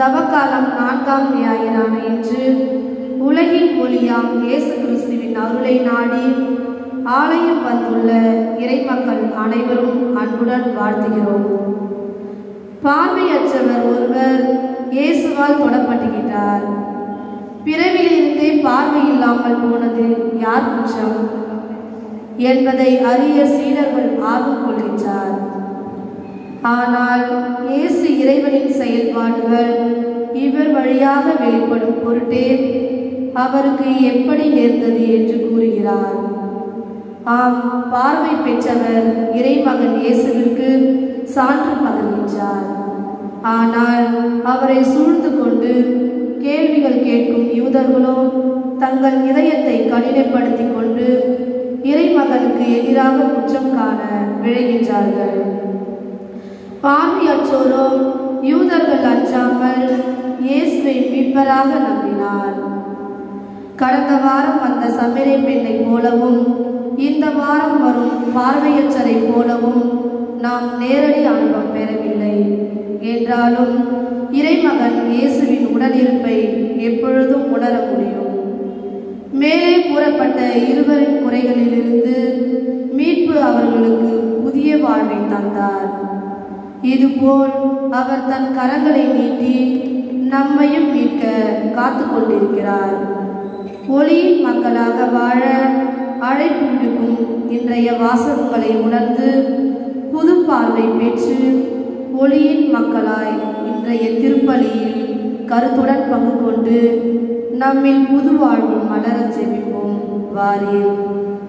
தவக்காலம் நான்காம் ஞாயிறான இன்று உலகின் ஒளியாம் இயேசு கிறிஸ்துவின் அருளை நாடி ஆலயம் வந்துள்ள இறைமக்கள் அனைவரும் அன்புடன் வாழ்த்துகிறோம் பார்வையற்றவர் ஒருவர் இயேசுவால் தொடப்பட்டுகிறார் பிறவிலிருந்தே பார்வை இல்லாமல் போனது யார் குற்றம் என்பதை அறிய சீடர்கள் ஆர்வம் கொள்கின்றார் ஆனால் இயேசு இறைவனின் செயல்பாடுகள் இவர் வழியாக வெளிப்படும் பொருட்டே அவருக்கு எப்படி நேர்ந்தது என்று கூறுகிறார் ஆம் பார்வை பெற்றவர் இறைமகன் இயேசுவிற்கு சான்று பகர்கின்றார் ஆனால் அவரை சூழ்ந்து கொண்டு கேள்விகள் கேட்கும் யூதர்களோ தங்கள் இதயத்தை கடினப்படுத்திக் கொண்டு இறைமகனுக்கு எதிராக குற்றம் காண விழைகின்றார்கள் பார்வையற்றோரோ யூதர்கள் அஞ்சாமல் இயேசுவை மீட்பராக நம்பினார் கடந்த வாரம் வந்த சமரே பெண்ணை போலவும் இந்த வாரம் வரும் பார்வையற்றரை போலவும் நாம் நேரடி அனுபவம் பெறவில்லை என்றாலும் இறைமகன் இயேசுவின் உடனிருப்பை எப்பொழுதும் உணர முடியும் மேலே கூறப்பட்ட இருவரின் குறைகளிலிருந்து மீட்பு அவர்களுக்கு புதிய வாழ்வை தந்தார் இதுபோல் அவர் தன் கரங்களை நீட்டி நம்மையும் மீட்க காத்து கொண்டிருக்கிறார் ஒளியின் மக்களாக வாழ அழைப்பு விடுக்கும் இன்றைய வாசகங்களை உணர்ந்து புது பார்வை பெற்று ஒளியின் மக்களாய் இன்றைய திருப்பலியில் கருத்துடன் பங்கு கொண்டு நம்மில் புது வாழ்வு மலரச் செவிப்போம் வாரீர்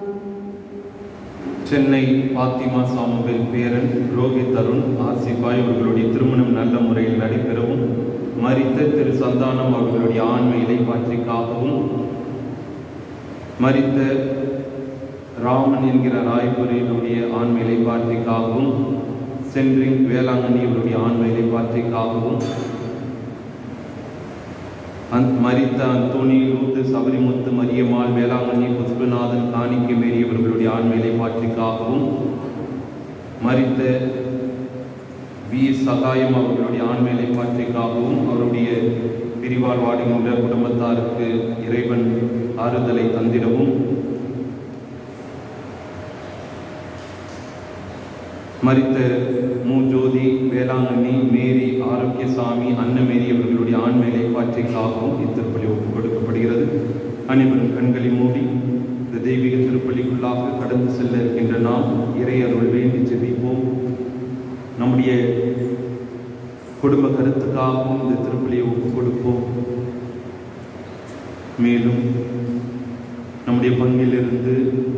சென்னை பாத்திமா சாமுவேல் பேரன் ரோஹித் அருண் ஆசிஃபாய் அவர்களுடைய திருமணம் நல்ல முறையில் நடைபெறவும் மரித்த திரு சந்தானம் அவர்களுடைய ஆண்மையிலை பாற்றிக்காகவும் மரித்த ராமன் என்கிற ராய்புரியினுடைய ஆண்மையிலை பாற்றிக்காகவும் சென்றிங் வேளாங்கண்ணி அவருடைய ஆண்மையிலை பாற்றிக்காகவும் அந் மரித்த அந்தோணி ரூத்து சபரிமுத்து மரியம்மாள் வேளாங்கண்ணி புஷ்பநாதன் காணிக்கை மேரி அவர்களுடைய ஆண்மையிலை பாற்றிக்காகவும் மரித்த வி சகாயம் அவர்களுடைய ஆண்மையிலை பாற்றிக்காகவும் அவருடைய பிரிவால் வாடுகின்ற குடும்பத்தாருக்கு இறைவன் ஆறுதலை தந்திடவும் மரித்த மு ஜோதி வேளாங்கண்ணி மேரி ஆரோக்கியசாமி அன்னமேரி அவர்களுடைய ஆண்மையிலை பாற்றிக்காகவும் இத்திருப்பலி ஒப்புக் கொடுக்கப்படுகிறது அனைவரும் கண்களை மூடி இந்த தெய்வீக திருப்பலிக்குள்ளாக கடந்து செல்ல இருக்கின்ற நாம் இறை அருள் வேண்டி ஜெபிப்போம் நம்முடைய குடும்ப கருத்துக்காகவும் இந்த திருப்பலியை ஒப்புக் கொடுப்போம் மேலும் நம்முடைய பங்கிலிருந்து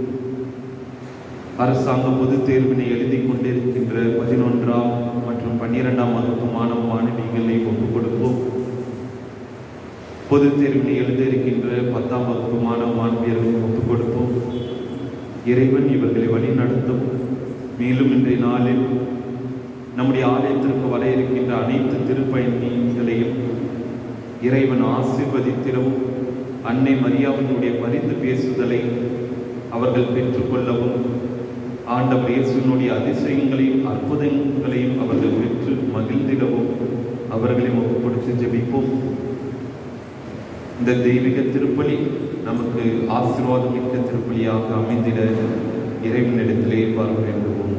அரசாங்க பொதுத் தேர்வினை எழுதி கொண்டிருக்கின்ற பதினொன்றாம் மற்றும் பன்னிரெண்டாம் வகுப்பு மாணவ மாணவிகளை ஒப்புக் கொடுப்போம் பொதுத் தேர்வினை எழுத இருக்கின்ற பத்தாம் வகுப்பு மாணவ மாணவியர்களை ஒப்புக் கொடுப்போம் இறைவன் இவர்களை வழி நடத்தும் மேலும் இன்றைய நாளில் நம்முடைய ஆலயத்திற்கு வர இருக்கின்ற அனைத்து திருப்பயணிகளையும் இறைவன் ஆசீர்வதித்திடவும் அன்னை மரியாவினுடைய பரிந்து பேசுதலை அவர்கள் பெற்றுக்கொள்ளவும் ஆண்டவர் இயேசுவினுடைய அதிசயங்களையும் அற்புதங்களையும் அவர்கள் பெற்று மகிழ்ந்திடவும் அவர்களையும் ஒப்புக் கொடுத்து ஜெபிப்போம் இந்த தெய்வீக திருப்பலி நமக்கு ஆசீர்வாதம் மிக்க திருப்பலியாக அமைந்திட இறைவனிடத்திலே வர வேண்டுவோம்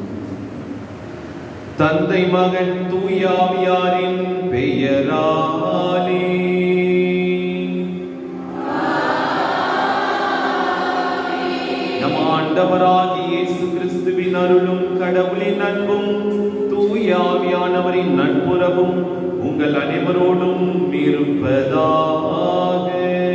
தந்தை மகன் தூயாவியாரின் பெயராலே நம் ஆண்டவராகிய இயேசு கிறிஸ்துவின் அருளும் கடவுளின் அன்பும் தூயாவியானவரின் நட்புறவும் உங்கள் அனைவரோடும் இருப்பதாக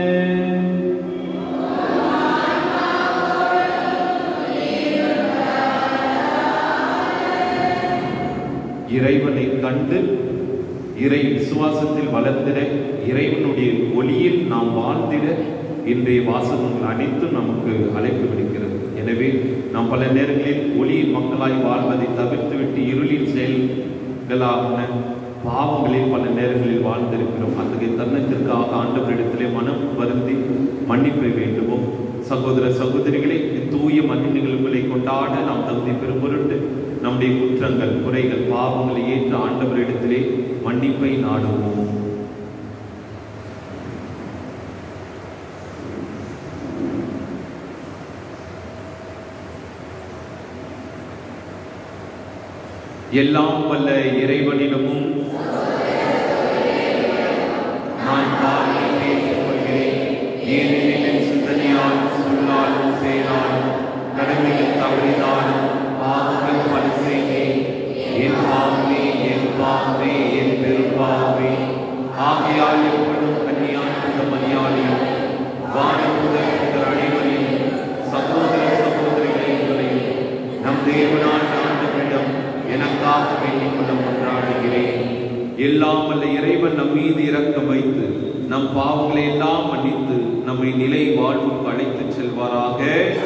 இறைவனை கண்டு இறை விசுவாசத்தில் வளர்ந்திட இறைவனுடைய ஒளியில் நாம் வாழ்ந்திட இன்றைய வாசகங்கள் அனைத்தும் நமக்கு அழைப்பு விடுக்கிறது எனவே நாம் பல நேரங்களில் ஒளியின் மக்களாய் வாழ்வதை தவிர்த்துவிட்டு இருளின் செயல்களான பாவங்களில் பல நேரங்களில் வாழ்ந்திருக்கிறோம் அத்தகைய தருணத்திற்காக ஆண்டவரிடத்திலே மனம் வருந்தி மன்னிப்பை வேண்டுவோம் சகோதர சகோதரிகளை தூய மன்னிப்புகளை கொண்டாட நாம் தகுதி பெறும் பொருட்டு நம்முடைய குற்றங்கள் குறைகள் பாவங்களை ஏற்று ஆண்டவரிடத்திலே மன்னிப்பை நாடுவோம் எல்லாம் வல்ல இறைவனிடமும் நான் பாவத்தை ஏற்றுக்கொள்கிறேன் ஏனெனில் என் சிந்தனையாலும் சொல்லாலும் செயலாலும் கடமையில் தவறினாலும் பாவங்கள் பல செய்தேன் என் பாவமே என் பாவமே என் பெரும்பாவமே ஆகையால் எப்பொழுதும் கன்னியாகுந்த மரியாதையும் வானமுதல் புதர் அனைவரையும் சகோதர சகோதரிகளையும் நம் தேவனான ஆண்டவரிடம் எனக்காக வேண்டிக் கொள்ள கொண்டாடுகிறேன் எல்லாம் வல்ல இறைவன் நம் மீது இரக்கம் வைத்து நம் பாவங்களை எல்லாம் மன்னித்து நம்மை நிலை வாழ்வுக்கு அழைத்துச் செல்வாராக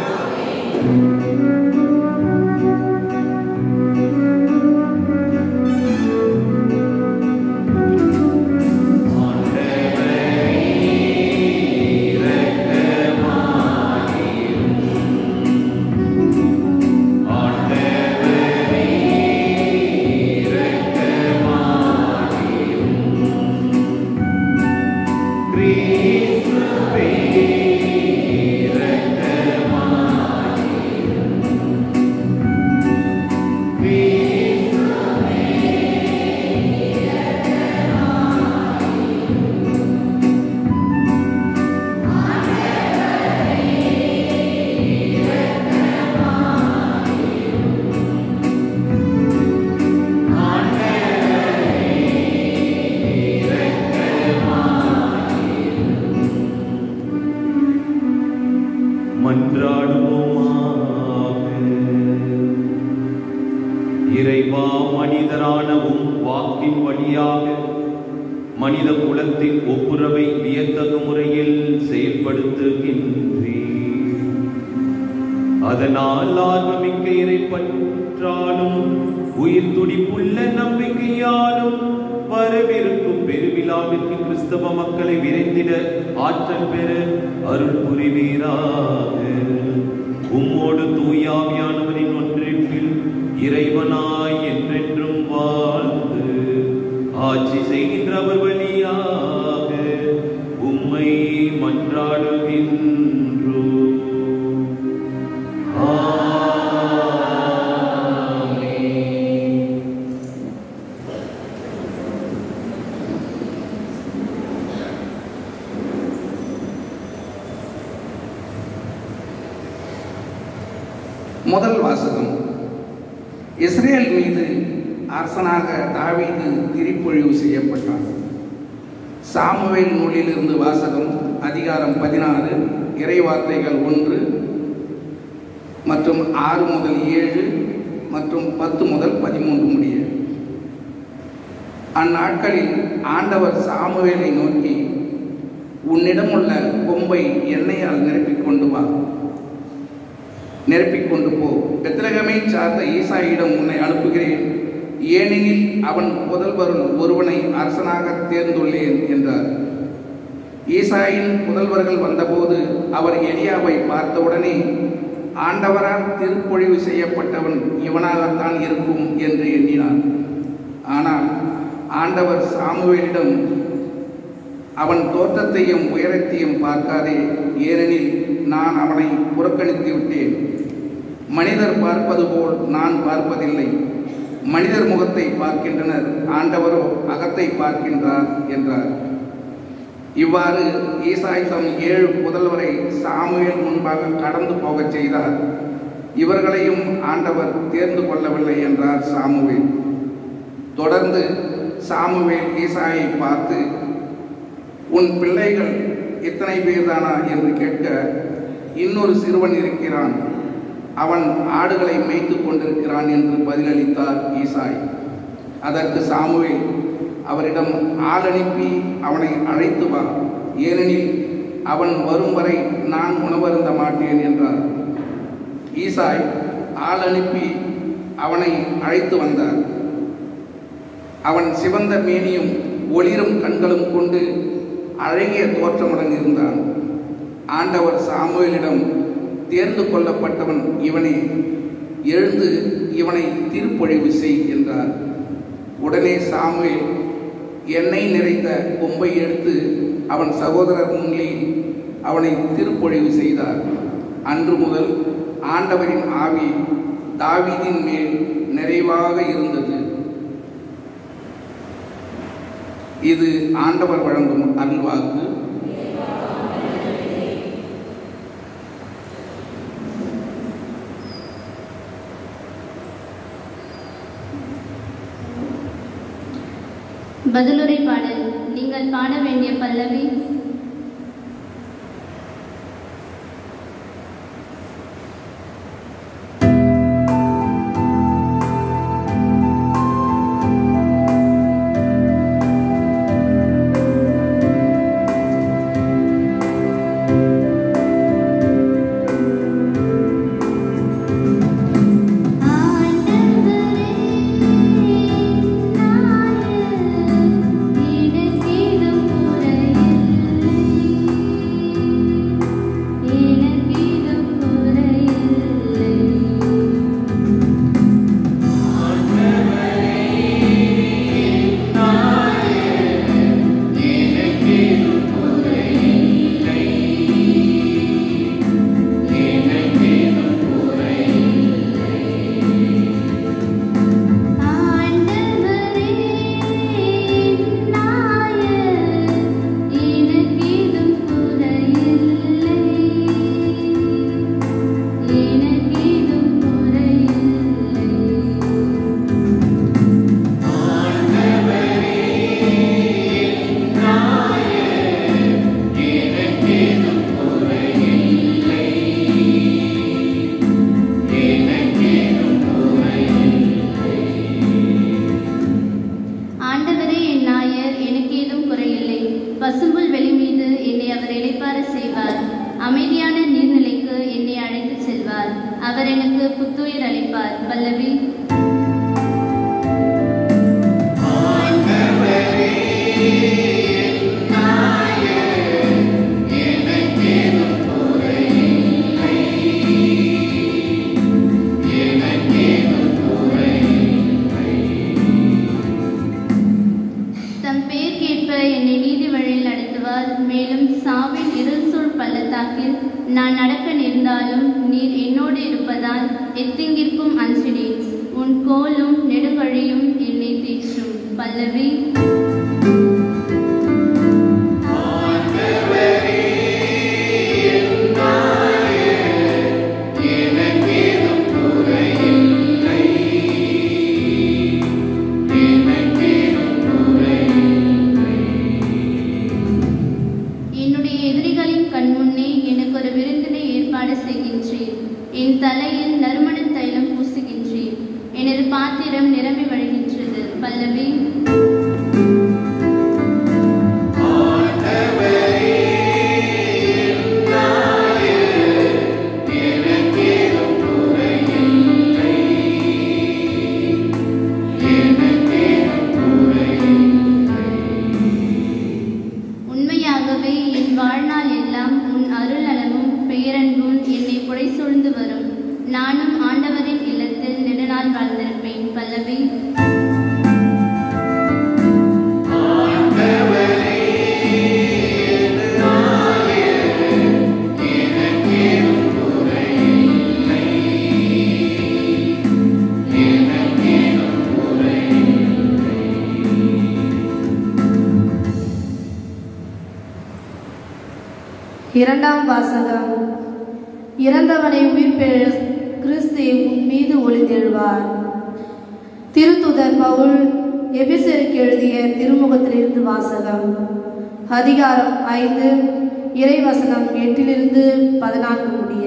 மன்றாடுவோமாக இறைவா மனிதரானவும் வாக்கின் வழியாக மனித குலத்தின் ஒப்புரவை வியத்தகு முறையில் செயல்படுத்துகின்றே அதனால் ஆர்வமிக்க இறைப்பற்றாலும் உயிர் துடிப்புள்ள நம்பிக்கையாலும் வரவிருக்கும் பெருவிழாவிற்கு கிறிஸ்தவ மக்களை விரைந்திட ஆற்றல் பெற அருள் புரிவீராக உம்மோடு தூயாவியானவரின் ஒன்றிற்கில் இறைவனாய் என்றென்றும் வாழ்ந்து ஆட்சி செய்கின்றவர் வழியாக உம்மை மன்றாடுகின்றோ ஆமென். முதல் வாசகம் இஸ்ரேல் மீது அரசனாக தாவீது திரிப்பொழிவு செய்யப்பட்டார் சாமுவேல் நூலிலிருந்து வாசகம் அதிகாரம் பதினாறு இறைவார்த்தைகள் ஒன்று மற்றும் ஆறு முதல் ஏழு மற்றும் பத்து முதல் பதிமூன்று முடிய அந்நாட்களில் ஆண்டவர் சாமுவேலை நோக்கி உன்னிடமுள்ள கொம்பை எண்ணெயால் நிரப்பிக் கொண்டு வா நிரப்பிக் கொண்டு போ பெத்லகமை சார்ந்த ஈசாயிடம் உன்னை அனுப்புகிறேன் ஏனெனில் அவன் புதல்வருள் ஒருவனை அரசனாக தேர்ந்துள்ளேன் என்றார் ஈசாயின் புதல்வர்கள் வந்தபோது அவர் எலியாவை பார்த்தவுடனே ஆண்டவரால் திருப்பொழிவு செய்யப்பட்டவன் இவனாகத்தான் இருக்கும் என்று எண்ணினார் ஆனால் ஆண்டவர் சாமுவேலிடம் அவன் தோற்றத்தையும் உயரத்தையும் பார்க்காதே ஏனெனில் நான் அவனை புறக்கணித்து விட்டேன் மனிதர் பார்ப்பது போல் நான் பார்ப்பதில்லை மனிதர் முகத்தை பார்க்கின்றனர் ஆண்டவரோ அகத்தை பார்க்கின்றார் என்றார் இவ்வாறு ஈசாய் தம் ஏழு புதல்வரை சாமுவேல் முன்பாக கடந்து போகச் செய்தார் இவர்களையும் ஆண்டவர் தேர்ந்து கொள்ளவில்லை என்றார் சாமுவேல் தொடர்ந்து சாமுவேல் ஈசாயை பார்த்து உன் பிள்ளைகள் எத்தனை பேர்தானா என்று கேட்க இன்னொரு சிறுவன் இருக்கிறான் அவன் ஆடுகளை மேய்த்து கொண்டிருக்கிறான் என்று பதிலளித்தார் ஈசாய் அதற்கு சாமுவேல் அவரிடம் ஆள் அனுப்பி அவனை அழைத்து வா ஏனெனில் அவன் வரும் வரை நான் உணவருந்த மாட்டேன் என்றார் ஈசாய் ஆள் அனுப்பி அவனை அழைத்து வந்தார் அவன் சிவந்த மேனியும் ஒளிரும் கண்களும் கொண்டு அழகிய தோற்றமுடன் இருந்தான் ஆண்டவர் சாமுவேலிடம் தேர்ந்து கொள்ளப்பட்டவன் இவனே எழுந்து இவனை திருப்பொழிவு செய் என்றார் உடனே சாமுவேல் எண்ணெய் நிறைந்த கொம்பை எடுத்து அவன் சகோதரர் முன்னே அவனை திருப்பொழிவு செய்தார் அன்று முதல் ஆண்டவரின் ஆவி தாவீதின் மேல் நிறைவாக இருந்தது இது ஆண்டவர் வழங்கும் அருள்வாக்கு பதிலுரை பாடல் நீங்கள் பாட வேண்டிய பல்லவி ஆண்டவரே என் நாயர் எனக்கு ஏதும் குறையில்லை பசும்புல் வெளி மீது என்னை அவர் இளைப்பார செய்வார் அமைதியான நீர்நிலைக்கு என்னை அழைத்து செல்வார் அவர் எனக்கு புத்துயிர் அளிப்பார் பல்லவி தம் பெயர் கேட்ப என்னை நீதி வழியில் நடத்துவார் மேலும் சாவின் இருள் சூழ் பள்ளத்தாக்கில் நான் நடக்க நேர்ந்தாலும் நீர் என்னோடு இருப்பதால் எத்திங்கிற்கும் அஞ்சினேன் உன் கோலும் நெடுங்கழியும் என்னை தேற்றும் பல்லவி என்னுடைய எதிரிகளின் கண்முன்னே எனக்கு ஒரு விருந்தினை ஏற்பாடு செய்கின்றேன் என் தலையில் நறுமணத் தைலம் பூசுகின்றேன் எனது பாத்திரம் நிரம்பி வழிகின்றது பல்லவி உண்மையாகவே என் வாழ்நாள் எல்லாம் உன் அருள் நலமும் பெயரன்பும் என்னை புடை சூழ்ந்து வரும் நானும் ஆண்டவரின் இல்லத்தில் நெடுநாள் வாழ்ந்திருப்பேன் பல்லவி இரண்டாம் வாசகம் இறந்தவனை உயிர்ப்பெழ கிறிஸ்து உன் மீது ஒளிந்தெழுவார் திருத்துதர் பவுல் எபிசருக்கு எழுதிய திருமுகத்திலிருந்து வாசகம் அதிகாரம் ஐந்து இறைவசனம் எட்டிலிருந்து பதினான்கு முடிய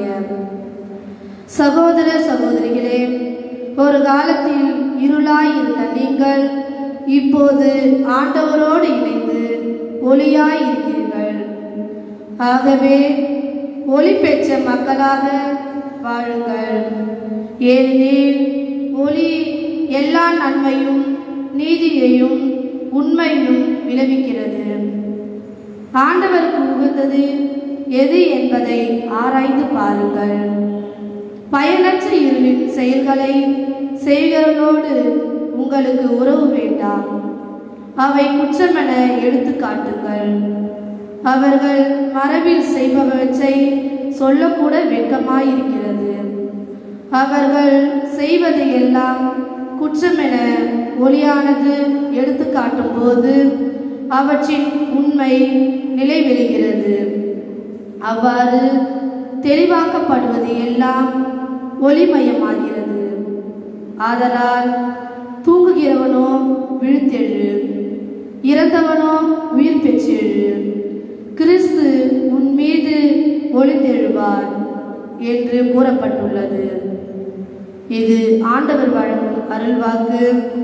சகோதர சகோதரிகளே ஒரு காலத்தில் இருளாய் இருந்த நீங்கள் இப்போது ஆண்டவரோடு இணைந்து ஒளியாய் இருக்கிறீர்கள் ஆகவே ஒளி பெற்ற மக்களாக வாழுங்கள் ஏனெனில் ஒளி எல்லா நன்மையும் நீதியையும் உண்மையும் விளைவிக்கிறது ஆண்டவருக்கு உகந்தது எது என்பதை ஆராய்ந்து பாருங்கள் பயனற்ற இருளின் செயல்களை செய்கிறவனோடு உங்களுக்கு உறவு வேண்டாம் அவை குற்றமென எடுத்து காட்டுங்கள் அவர்கள் மரபில் செய்பவற்றை சொல்லக்கூட வெட்கமாயிருக்கிறது அவர்கள் செய்வது எல்லாம் குற்றமென ஒளியானது எடுத்து காட்டும்போது அவற்றின் உண்மை நிலைவெறுகிறது அவ்வாறு தெளிவாக்கப்படுவது எல்லாம் ஒளிமயமாகிறது ஆதலால் தூங்குகிறவனோ விழுத்தெழு இறந்தவனோ உயிர் பெற்றெழு கிறிஸ்து உன் மீது ஒளிந்தெழுவார் என்று கூறப்பட்டுள்ளது இது ஆண்டவர் வழங்கும் அருள்வாக்கு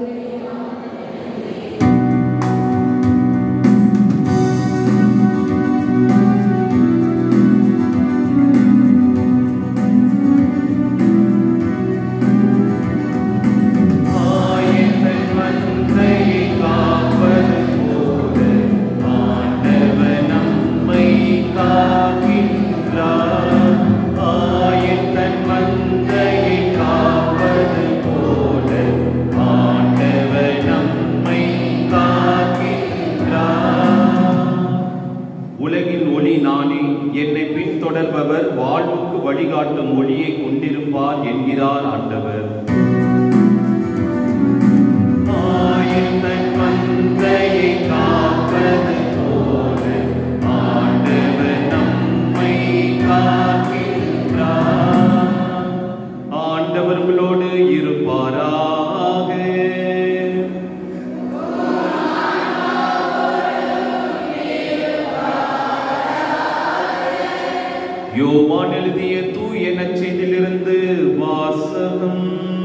ஆயத்தன் மந்தையை காப்பது போல ஆண்டவர் நம்மை காக்கின்றார். ஆயத்தன் மந்தையை காப்பது போல ஆண்டவர் நம்மை காக்கின்றார். உலகின் ஒளி நானே என்னை பின்தொடர்பவர் வாழ்வுக்கு வழிகாட்டும் ஒளியை கொண்டிருப்பார் என்கிறார் ஆண்டவர் ஆயத்தன் மந்தையை காப்பது போல ஆண்டவர் நம்மை காக்கின்றார். ஆண்டவர் உங்களோடு இருப்பாராக யோவான் எழுதிய தூய நச்செய்திலிருந்து வாசகம்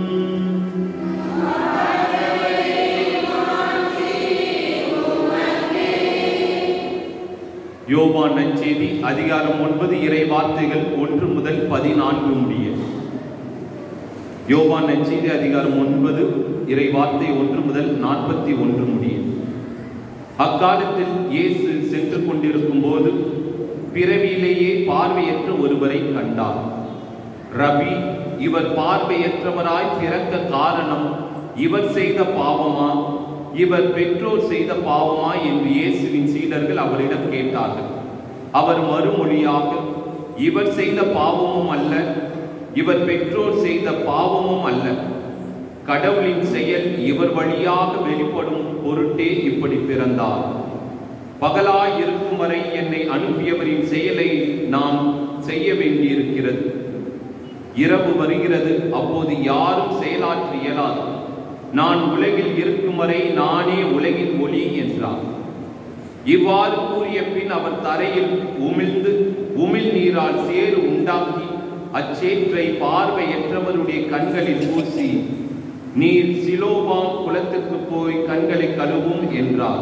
யோவான் நற்செய்தி அதிகாரம் ஒன்பது இறை வார்த்தைகள் ஒன்று முதல் பதினான்கு முடிய யோவான் நற்செய்தி அதிகாரம் ஒன்பது இறை வார்த்தை ஒன்று முதல் நாற்பத்தி ஒன்று முடிய அக்காலத்தில் இயேசு சென்று கொண்டிருக்கும் போது பிறவியிலேயே பார்வையற்ற ஒருவரை கண்டார் ரபி இவர் பார்வையற்றவராய் பிறக்க காரணம் இவர் செய்த பாவமா இவர் பெற்றோர் செய்த பாவமா என்று இயேசுவின் சீடர்கள் அவரிடம் கேட்டார்கள் அவர் மறுமொழியாக இவர் செய்த பாவமும் அல்ல இவர் பெற்றோர் செய்த பாவமும் அல்ல கடவுளின் செயல் இவர் வழியாக வெளிப்படும் பொருட்டே இப்படி பிறந்தார் பகலாய் இருக்கும் வரை என்னை அனுப்பியவரின் செயலை நாம் செய்ய வேண்டியிருக்கிறது இரவு வருகிறது அப்போது யாரும் செயலாற்ற இயலாது நான் உலகில் இருக்கும் வரை நானே உலகின் ஒளி என்றார் இவ்வாறு கூறிய பின் அவர் தரையில் உமிழ்ந்து உமிழ் நீரால் சேறு உண்டாக்கி அச்சேற்றை பார்வையற்றவருடைய கண்களில் பூசி நீர் சிலோபாம் குளத்துக்கு போய் கண்களை கழுவும் என்றார்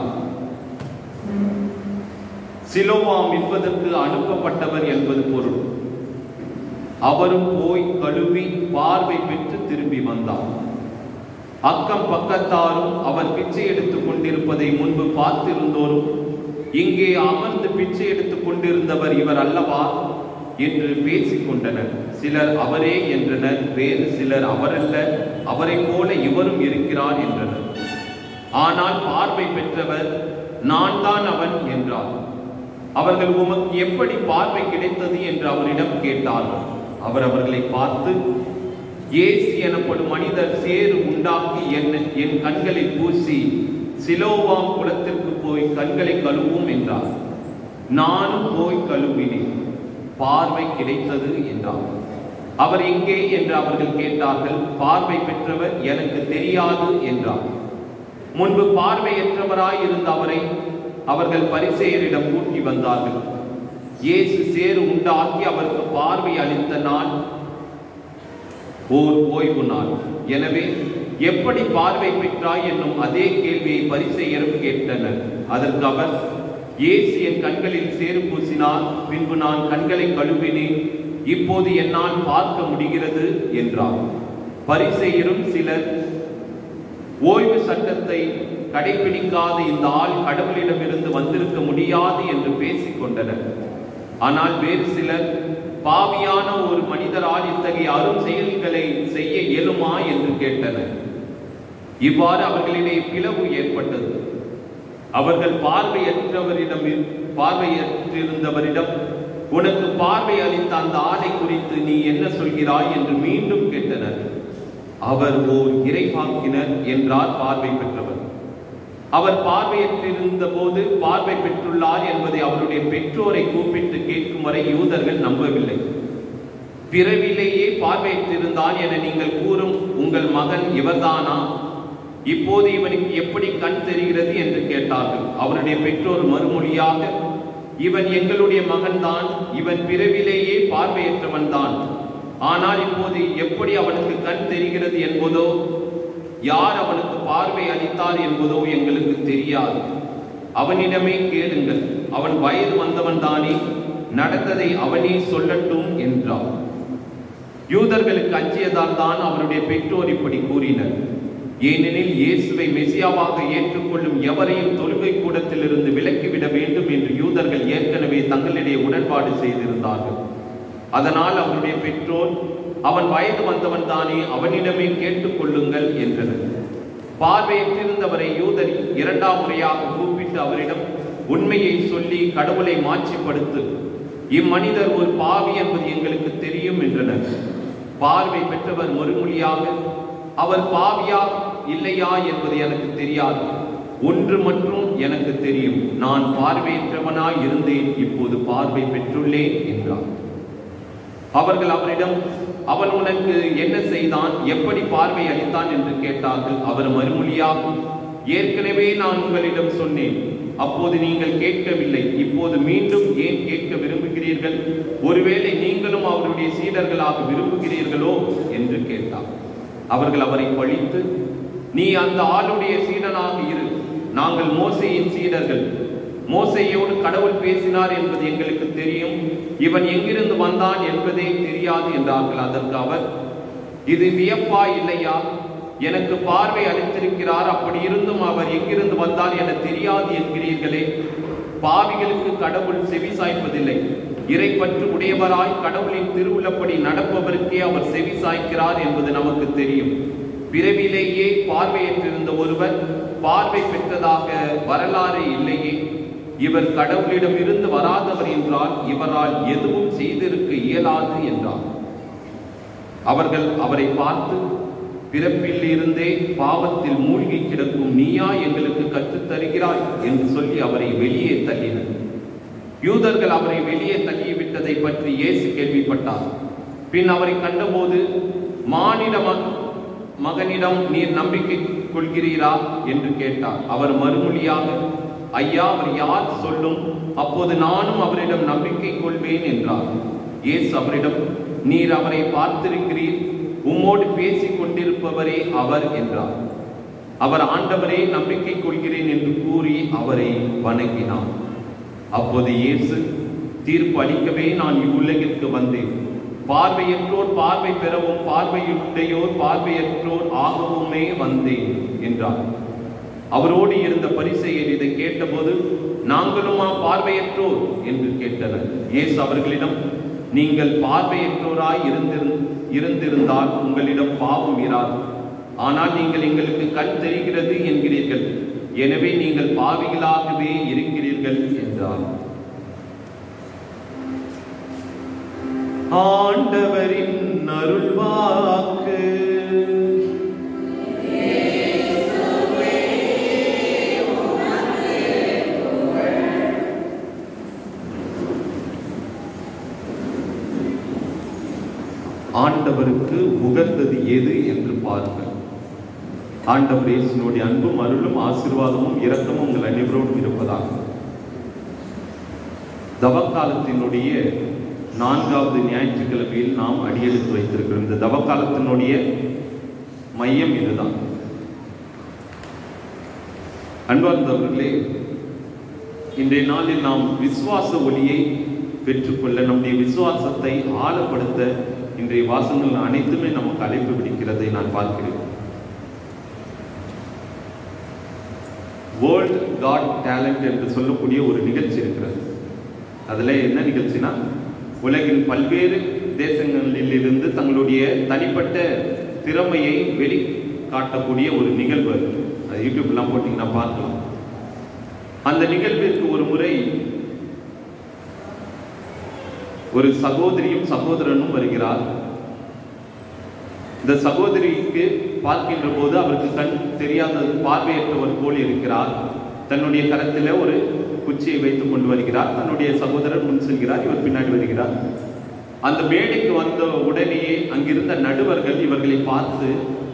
சிலோவாம் என்பதற்கு அனுப்பப்பட்டவர் என்பது பொருள் அவரும் போய் கழுவி பார்வை பெற்று திரும்பி வந்தார் அக்கம் பக்கத்தாரும் அவர் பிச்சை எடுத்துக் கொண்டிருப்பதை முன்பு பார்த்திருந்தோரும் இங்கே அமர்ந்து பிச்சை எடுத்துக் கொண்டிருந்தவர் இவர் அல்லவா என்று பேசிக் கொண்டனர் சிலர் அவரே என்றனர் வேறு சிலர் அவரல்ல அவரைப் போல இவரும் இருக்கிறார் என்றனர் ஆனால் பார்வை பெற்றவர் நான் தான் அவன் என்றார் அவர்கள் உமக்கு எப்படி பார்வை கிடைத்தது என்று அவரிடம் கேட்டார்கள் அவர் அவர்களை பார்த்து இயேசு எனப்படும் மனிதர் சேறு உண்டாக்கி என் என் கண்களில் பூசி சிலோவாம் குளத்திற்கு போய் கண்களை கழுவும் என்றார் நானும் போய் கழுவினேன் பார்வை கிடைத்தது என்றார் அவர் எங்கே என்று அவர்கள் கேட்டார்கள் பார்வை பெற்றவர் எனக்கு தெரியாது என்றார் முன்பு பார்வையற்றவராய் இருந்த அவரை அவர்கள் பரிசேயரிடம் கூட்டி வந்தார்கள் இயேசு சேறு உண்டாக்கி அவருக்கு பார்வை அளித்த நாள் ஓர் ஓய்வு நாள் எனவே எப்படி பார்வை பெற்றாய் என்னும் அதே கேள்வியை பரிசெயரும் கேட்டனர் அதற்கு அவர் இயேசு என் கண்களில் சேறு பூசினார் பின்பு நான் கண்களை கழுவினேன் இப்போது என்னால் பார்க்க முடிகிறது என்றார் பரிசெயரும் சிலர் ஓய்வு சட்டத்தை கடைபிடிக்காத இந்த ஆள் கடவுளிடமிருந்து வந்திருக்க முடியாது என்று பேசிக் கொண்டனர் ஆனால் வேறு சிலர் பாவியான ஒரு மனிதரால் இத்தகைய அரும் செயல்களை செய்ய இயலுமா என்று கேட்டனர் இவ்வாறு அவர்களிடையே பிளவு ஏற்பட்டது அவர்கள் பார்வையற்றவரிடம் பார்வையற்றிருந்தவரிடம் உனக்கு பார்வை அளித்த அந்த ஆளை குறித்து நீ என்ன சொல்கிறாய் என்று மீண்டும் கேட்டனர் அவர் ஓர் இறைவாக்கினர் என்றார் பார்வை பெற்றவர் அவர் பார்வையற்றிருந்த போது பார்வை பெற்றுள்ளார் என்பதை அவருடைய பெற்றோரை கூப்பிட்டு கேட்கும் வரை யூதர்கள் நம்பவில்லை பிறவிலேயே பார்வையற்றிருந்தான் என நீங்கள் கூறும் உங்கள் மகன் இவர்தானா இப்போது இவனுக்கு எப்படி கண் தெரிகிறது என்று கேட்டார்கள் அவருடைய பெற்றோர் மறுமொழியாக இவன் எங்களுடைய மகன்தான் இவன் பிறவிலேயே பார்வையற்றவன் தான் ஆனால் இப்போது எப்படி அவனுக்கு கண் தெரிகிறது என்பதோ யார் அவனுக்கு பார்வை அளித்தார் என்பதோ எங்களுக்கு தெரியாது அவனிடமே கேளுங்கள் அவன் வயது வந்தவன் தானே நடந்ததை அவனே சொல்லட்டும் என்றார் யூதர்களுக்கு அஞ்சியதால் தான் அவருடைய பெற்றோர் இப்படி கூறினர் ஏனெனில் இயேசுவை மெசியாவாக ஏற்றுக்கொள்ளும் எவரையும் தொழுகை கூடத்திலிருந்து விலக்கிவிட வேண்டும் என்று யூதர்கள் ஏற்கனவே தங்களிடையே உடன்பாடு செய்திருந்தார்கள் அதனால் அவருடைய பெற்றோர் அவன் வயது வந்தவன் தானே அவனிடமே கேட்டுக்கொள்ளுங்கள் என்றனர் பார்வையற்றிருந்தவரை யூதர் இரண்டாம் முறையாக கூப்பிட்டு அவரிடம் உண்மையை சொல்லி கடவுளை மாட்சிப்படுத்து இம்மனிதர் ஒரு பாவி என்பது எங்களுக்கு தெரியும் என்றனர் பார்வை பெற்றவர் மறுமொழியாக அவர் பாவியா இல்லையா என்பது எனக்கு தெரியாது ஒன்று மட்டும் எனக்கு தெரியும் நான் பார்வையற்றவனாய் இருந்தேன் இப்போது பார்வை பெற்றுள்ளேன் என்றார் அவர்கள் அவரிடம் அவன் உனக்கு என்ன செய்தான் எப்படி பார்வை அளித்தான் என்று கேட்டார்கள் அவர் மறுமொழியாக ஏற்கனவே நான் உங்களிடம் சொன்னேன் அப்போது நீங்கள் கேட்கவில்லை இப்போது மீண்டும் ஏன் கேட்க விரும்புகிறீர்கள் ஒருவேளை நீங்களும் அவருடைய சீடர்களாக விரும்புகிறீர்களோ என்று கேட்டார் அவர்கள் அவரை பழித்து நீ அந்த ஆளுடைய சீடனாக இரு நாங்கள் மோசையின் சீடர்கள் மோசையோடு கடவுள் பேசினார் என்பது எங்களுக்கு தெரியும் இவன் எங்கிருந்து வந்தான் என்பதே தெரியாது என்றார்கள் அதற்கு அவர் இது வியப்பா இல்லையா எனக்கு பார்வை அளித்திருக்கிறார் அப்படி இருந்தும் அவர் எங்கிருந்து வந்தார் என தெரியாது என்கிறீர்களே பாவிகளுக்கு கடவுள் செவி சாய்ப்பதில்லை இறைப்பற்று உடையவராய் கடவுளின் திருவுள்ளப்படி நடப்பவருக்கே அவர் செவி சாய்க்கிறார் என்பது நமக்கு தெரியும் பிறவிலேயே பார்வையற்றிருந்த ஒருவர் பார்வை பெற்றதாக வரலாறு இல்லையே இவர் கடவுளிடம் இருந்து வராதவர் என்றால் இவரால் எதுவும் செய்திருக்க இயலாது என்றார் அவர்கள் அவரை பார்த்து பிறப்பில் இருந்தே பாவத்தில் மூழ்கி கிடக்கும் நீயா எங்களுக்கு கற்றுத் தருகிறாய் என்று சொல்லி அவரை வெளியே தள்ளினர் யூதர்கள் அவரை வெளியே தள்ளிவிட்டதை பற்றி இயேசு கேள்விப்பட்டார் பின் அவரை கண்டபோது மானிட ம- மகனிடம் நீர் நம்பிக்கை கொள்கிறீரா என்று கேட்டார் அவர் மறுமொழியாக ஐயா அவர் யார் சொல்லும் அப்போது நானும் அவரிடம் நம்பிக்கை கொள்வேன் என்றார் இயேசு அவரிடம் நீர் அவரை பார்த்திருக்கிறீர் உம்மோடு பேசிக் கொண்டிருப்பவரே அவர் என்றார் அவர் ஆண்டவரே நம்பிக்கை கொள்கிறேன் என்று கூறி அவரை வணங்கினார் அப்போது இயேசு தீர்ப்பு அளிக்கவே நான் இவ்வுலகிற்கு வந்தேன் பார்வையற்றோர் பார்வை பெறவும் பார்வையுடையோர் பார்வையற்றோர் ஆகவுமே வந்தேன் என்றார் அவரோடு இருந்த பரிசெயர் இதை கேட்டபோது நாங்களுமா பார்வையற்றோர் என்று கேட்டனர் இயேசு அவர்களிடம் நீங்கள் பார்வையற்றோராய் இருந்திருந் இருந்திருந்தால் உங்களிடம் பாவம் இராது ஆனால் நீங்கள் எங்களுக்கு கண் தெரிகிறது என்கிறீர்கள் எனவே நீங்கள் பாவிகளாகவே இருக்கிறீர்கள் என்றார் ஆண்டவரின் அருள்வாக்கு ஆண்டவருக்கு உகந்தது எது என்று பாருங்கள் ஆண்டவர் இயேசுனுடைய அன்பும் அருளும் ஆசீர்வாதமும் இரக்கமும் உங்கள் அனைவரோடும் இருப்பதாக தவக்காலத்தினுடைய நான்காவது ஞாயிற்றுக்கிழமையில் நாம் அடியெடுத்து வைத்திருக்கிறோம் இந்த தவக்காலத்தினுடைய மையம் இதுதான் அன்பார்ந்தவர்களே இன்றைய நாளில் நாம் விசுவாச ஒளியை பெற்றுக்கொள்ள நம்முடைய விசுவாசத்தை ஆழப்படுத்த இன்றைய வாசங்கள் அனைத்துமே நமக்கு அழைப்பு விடுக்கிறதை நான் பார்க்கிறேன் வேர்ல்ட் காட் டேலண்ட் என்று சொல்லக்கூடிய ஒரு நிகழ்ச்சி இருக்கிறது அதில் என்ன நிகழ்ச்சினா உலகின் பல்வேறு தேசங்களில் இருந்து தங்களுடைய தனிப்பட்ட திறமையை வெளி காட்டக்கூடிய ஒரு நிகழ்வு அது. அது யூடியூப்லாம் போட்டிங்கன்னா பார்க்கலாம் அந்த நிகழ்விற்கு ஒரு முறை ஒரு சகோதரியும் சகோதரனும் வருகிறார் இந்த சகோதரிக்கு பார்க்கின்ற போது அவருக்கு கண் தெரியாத பார்வையற்றவர் போல் இருக்கிறார் தன்னுடைய கரத்தில் ஒரு குச்சியை வைத்துக் கொண்டு வருகிறார் தன்னுடைய சகோதரர் முன் செல்கிறார் இவர் பின்னாடி வருகிறார் அந்த மேடைக்கு வந்த உடனேயே அங்கிருந்த நடுவர்கள் இவர்களை பார்த்து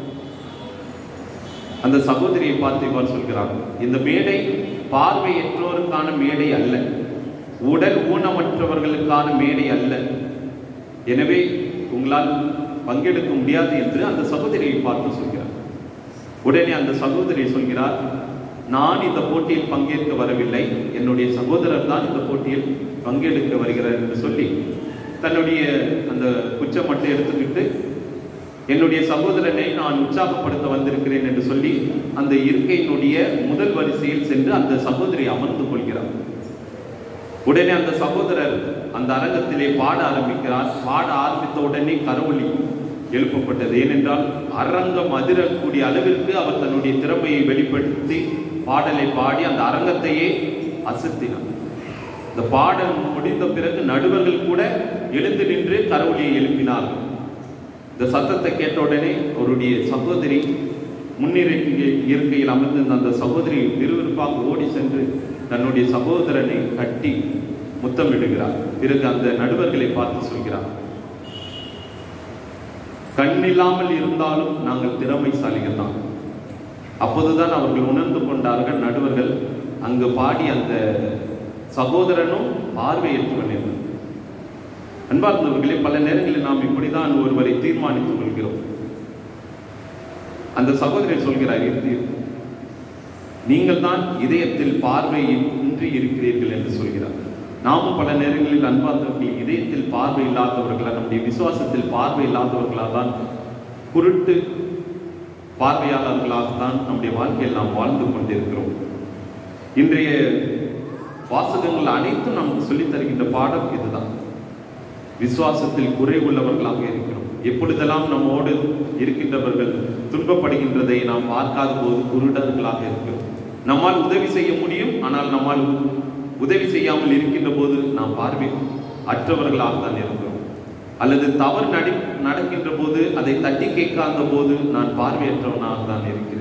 அந்த சகோதரியை பார்த்து இவ்வாறு சொல்கிறார் இந்த மேடை பார்வையற்றோருக்கான மேடை அல்ல உடல் ஊனமற்றவர்களுக்கான மேடை அல்ல எனவே உங்களால் பங்கெடுக்க முடியாது என்று அந்த சகோதரியை பார்த்து சொல்கிறார் உடனே அந்த சகோதரி சொல்கிறார் நான் இந்த போட்டியில் பங்கேற்க வரவில்லை என்னுடைய சகோதரர் தான் இந்த போட்டியில் பங்கெடுக்க வருகிறார் என்று சொல்லி தன்னுடைய அந்த குச்சமட்டை எடுத்துக்கிட்டு என்னுடைய சகோதரனை நான் உற்சாகப்படுத்த வந்திருக்கிறேன் என்று சொல்லி அந்த இருக்கையினுடைய முதல் வரிசையில் சென்று அந்த சகோதரி அமர்ந்து கொள்கிறார் உடனே அந்த சகோதரர் அந்த அரங்கத்திலே பாட ஆரம்பிக்கிறார் பாட ஆரம்பித்த உடனே கரவொலி எழுப்பப்பட்டது ஏனென்றால் அரங்கம் அதிரக்கூடிய அளவிற்கு அவர் தன்னுடைய திறமையை வெளிப்படுத்தி பாடலை பாடி அந்த அரங்கத்தையே அசத்தினார் இந்த பாடல் முடிந்த பிறகு நடுவர்கள் கூட எழுந்து நின்று கரவொலியை எழுப்பினார்கள் இந்த சத்தத்தை கேட்ட உடனே அவருடைய சகோதரி முன்னிறுக்கை இருக்கையில் அமர்ந்திருந்த அந்த சகோதரி விறுவிறுப்பாக ஓடி சென்று தன்னுடைய சகோதரனை கட்டி முத்தமிடுகிறார் பிறகு அந்த நடுவர்களை பார்த்து சொல்கிறார் கண்ணில்லாமல் இருந்தாலும் நாங்கள் திறமைசாலிகள் தான் அப்போதுதான் அவர்கள் உணர்ந்து கொண்டார்கள் நடுவர்கள் அங்கு பாடி அந்த சகோதரனும் பார்வையற்றவன் என்று அன்பார்ந்தவர்களே பல நேரங்களில் நாம் இப்படிதான் ஒருவரை தீர்மானித்துக் கொள்கிறோம் அந்த சகோதரி சொல்கிறார் இறுதியில் நீங்கள் தான் இதயத்தில் பார்வை இன்றி இருக்கிறீர்கள் என்று சொல்கிறார் நாமும் பல நேரங்களில் அன்பார்ந்தவர்கள் இதயத்தில் பார்வை இல்லாதவர்களா நம்முடைய விசுவாசத்தில் பார்வை இல்லாதவர்களாக தான் குருட்டு பார்வையாளர்களாக தான் நம்முடைய வாழ்க்கையில் நாம் வாழ்ந்து கொண்டிருக்கிறோம் இன்றைய வாசகங்கள் அனைத்தும் நமக்கு சொல்லித் தருகின்ற பாடம் இதுதான் விசுவாசத்தில் குறைவுள்ளவர்களாக இருக்கிறோம் எப்பொழுதெல்லாம் நம்மோடு இருக்கின்றவர்கள் துன்பப்படுகின்றதை நாம் பார்க்காத போது குருடர்களாக இருக்கிறோம் நம்மால் உதவி செய்ய முடியும் ஆனால் நம்மால் உதவி செய்யாமல் இருக்கின்ற போது நாம் பார்வை அற்றவர்களாக தான் இருக்கிறோம் அல்லது தவறு நடி நடக்கின்ற போது அதை தட்டி கேட்காத போது நான் பார்வையற்றவனாக தான் இருக்கிறேன்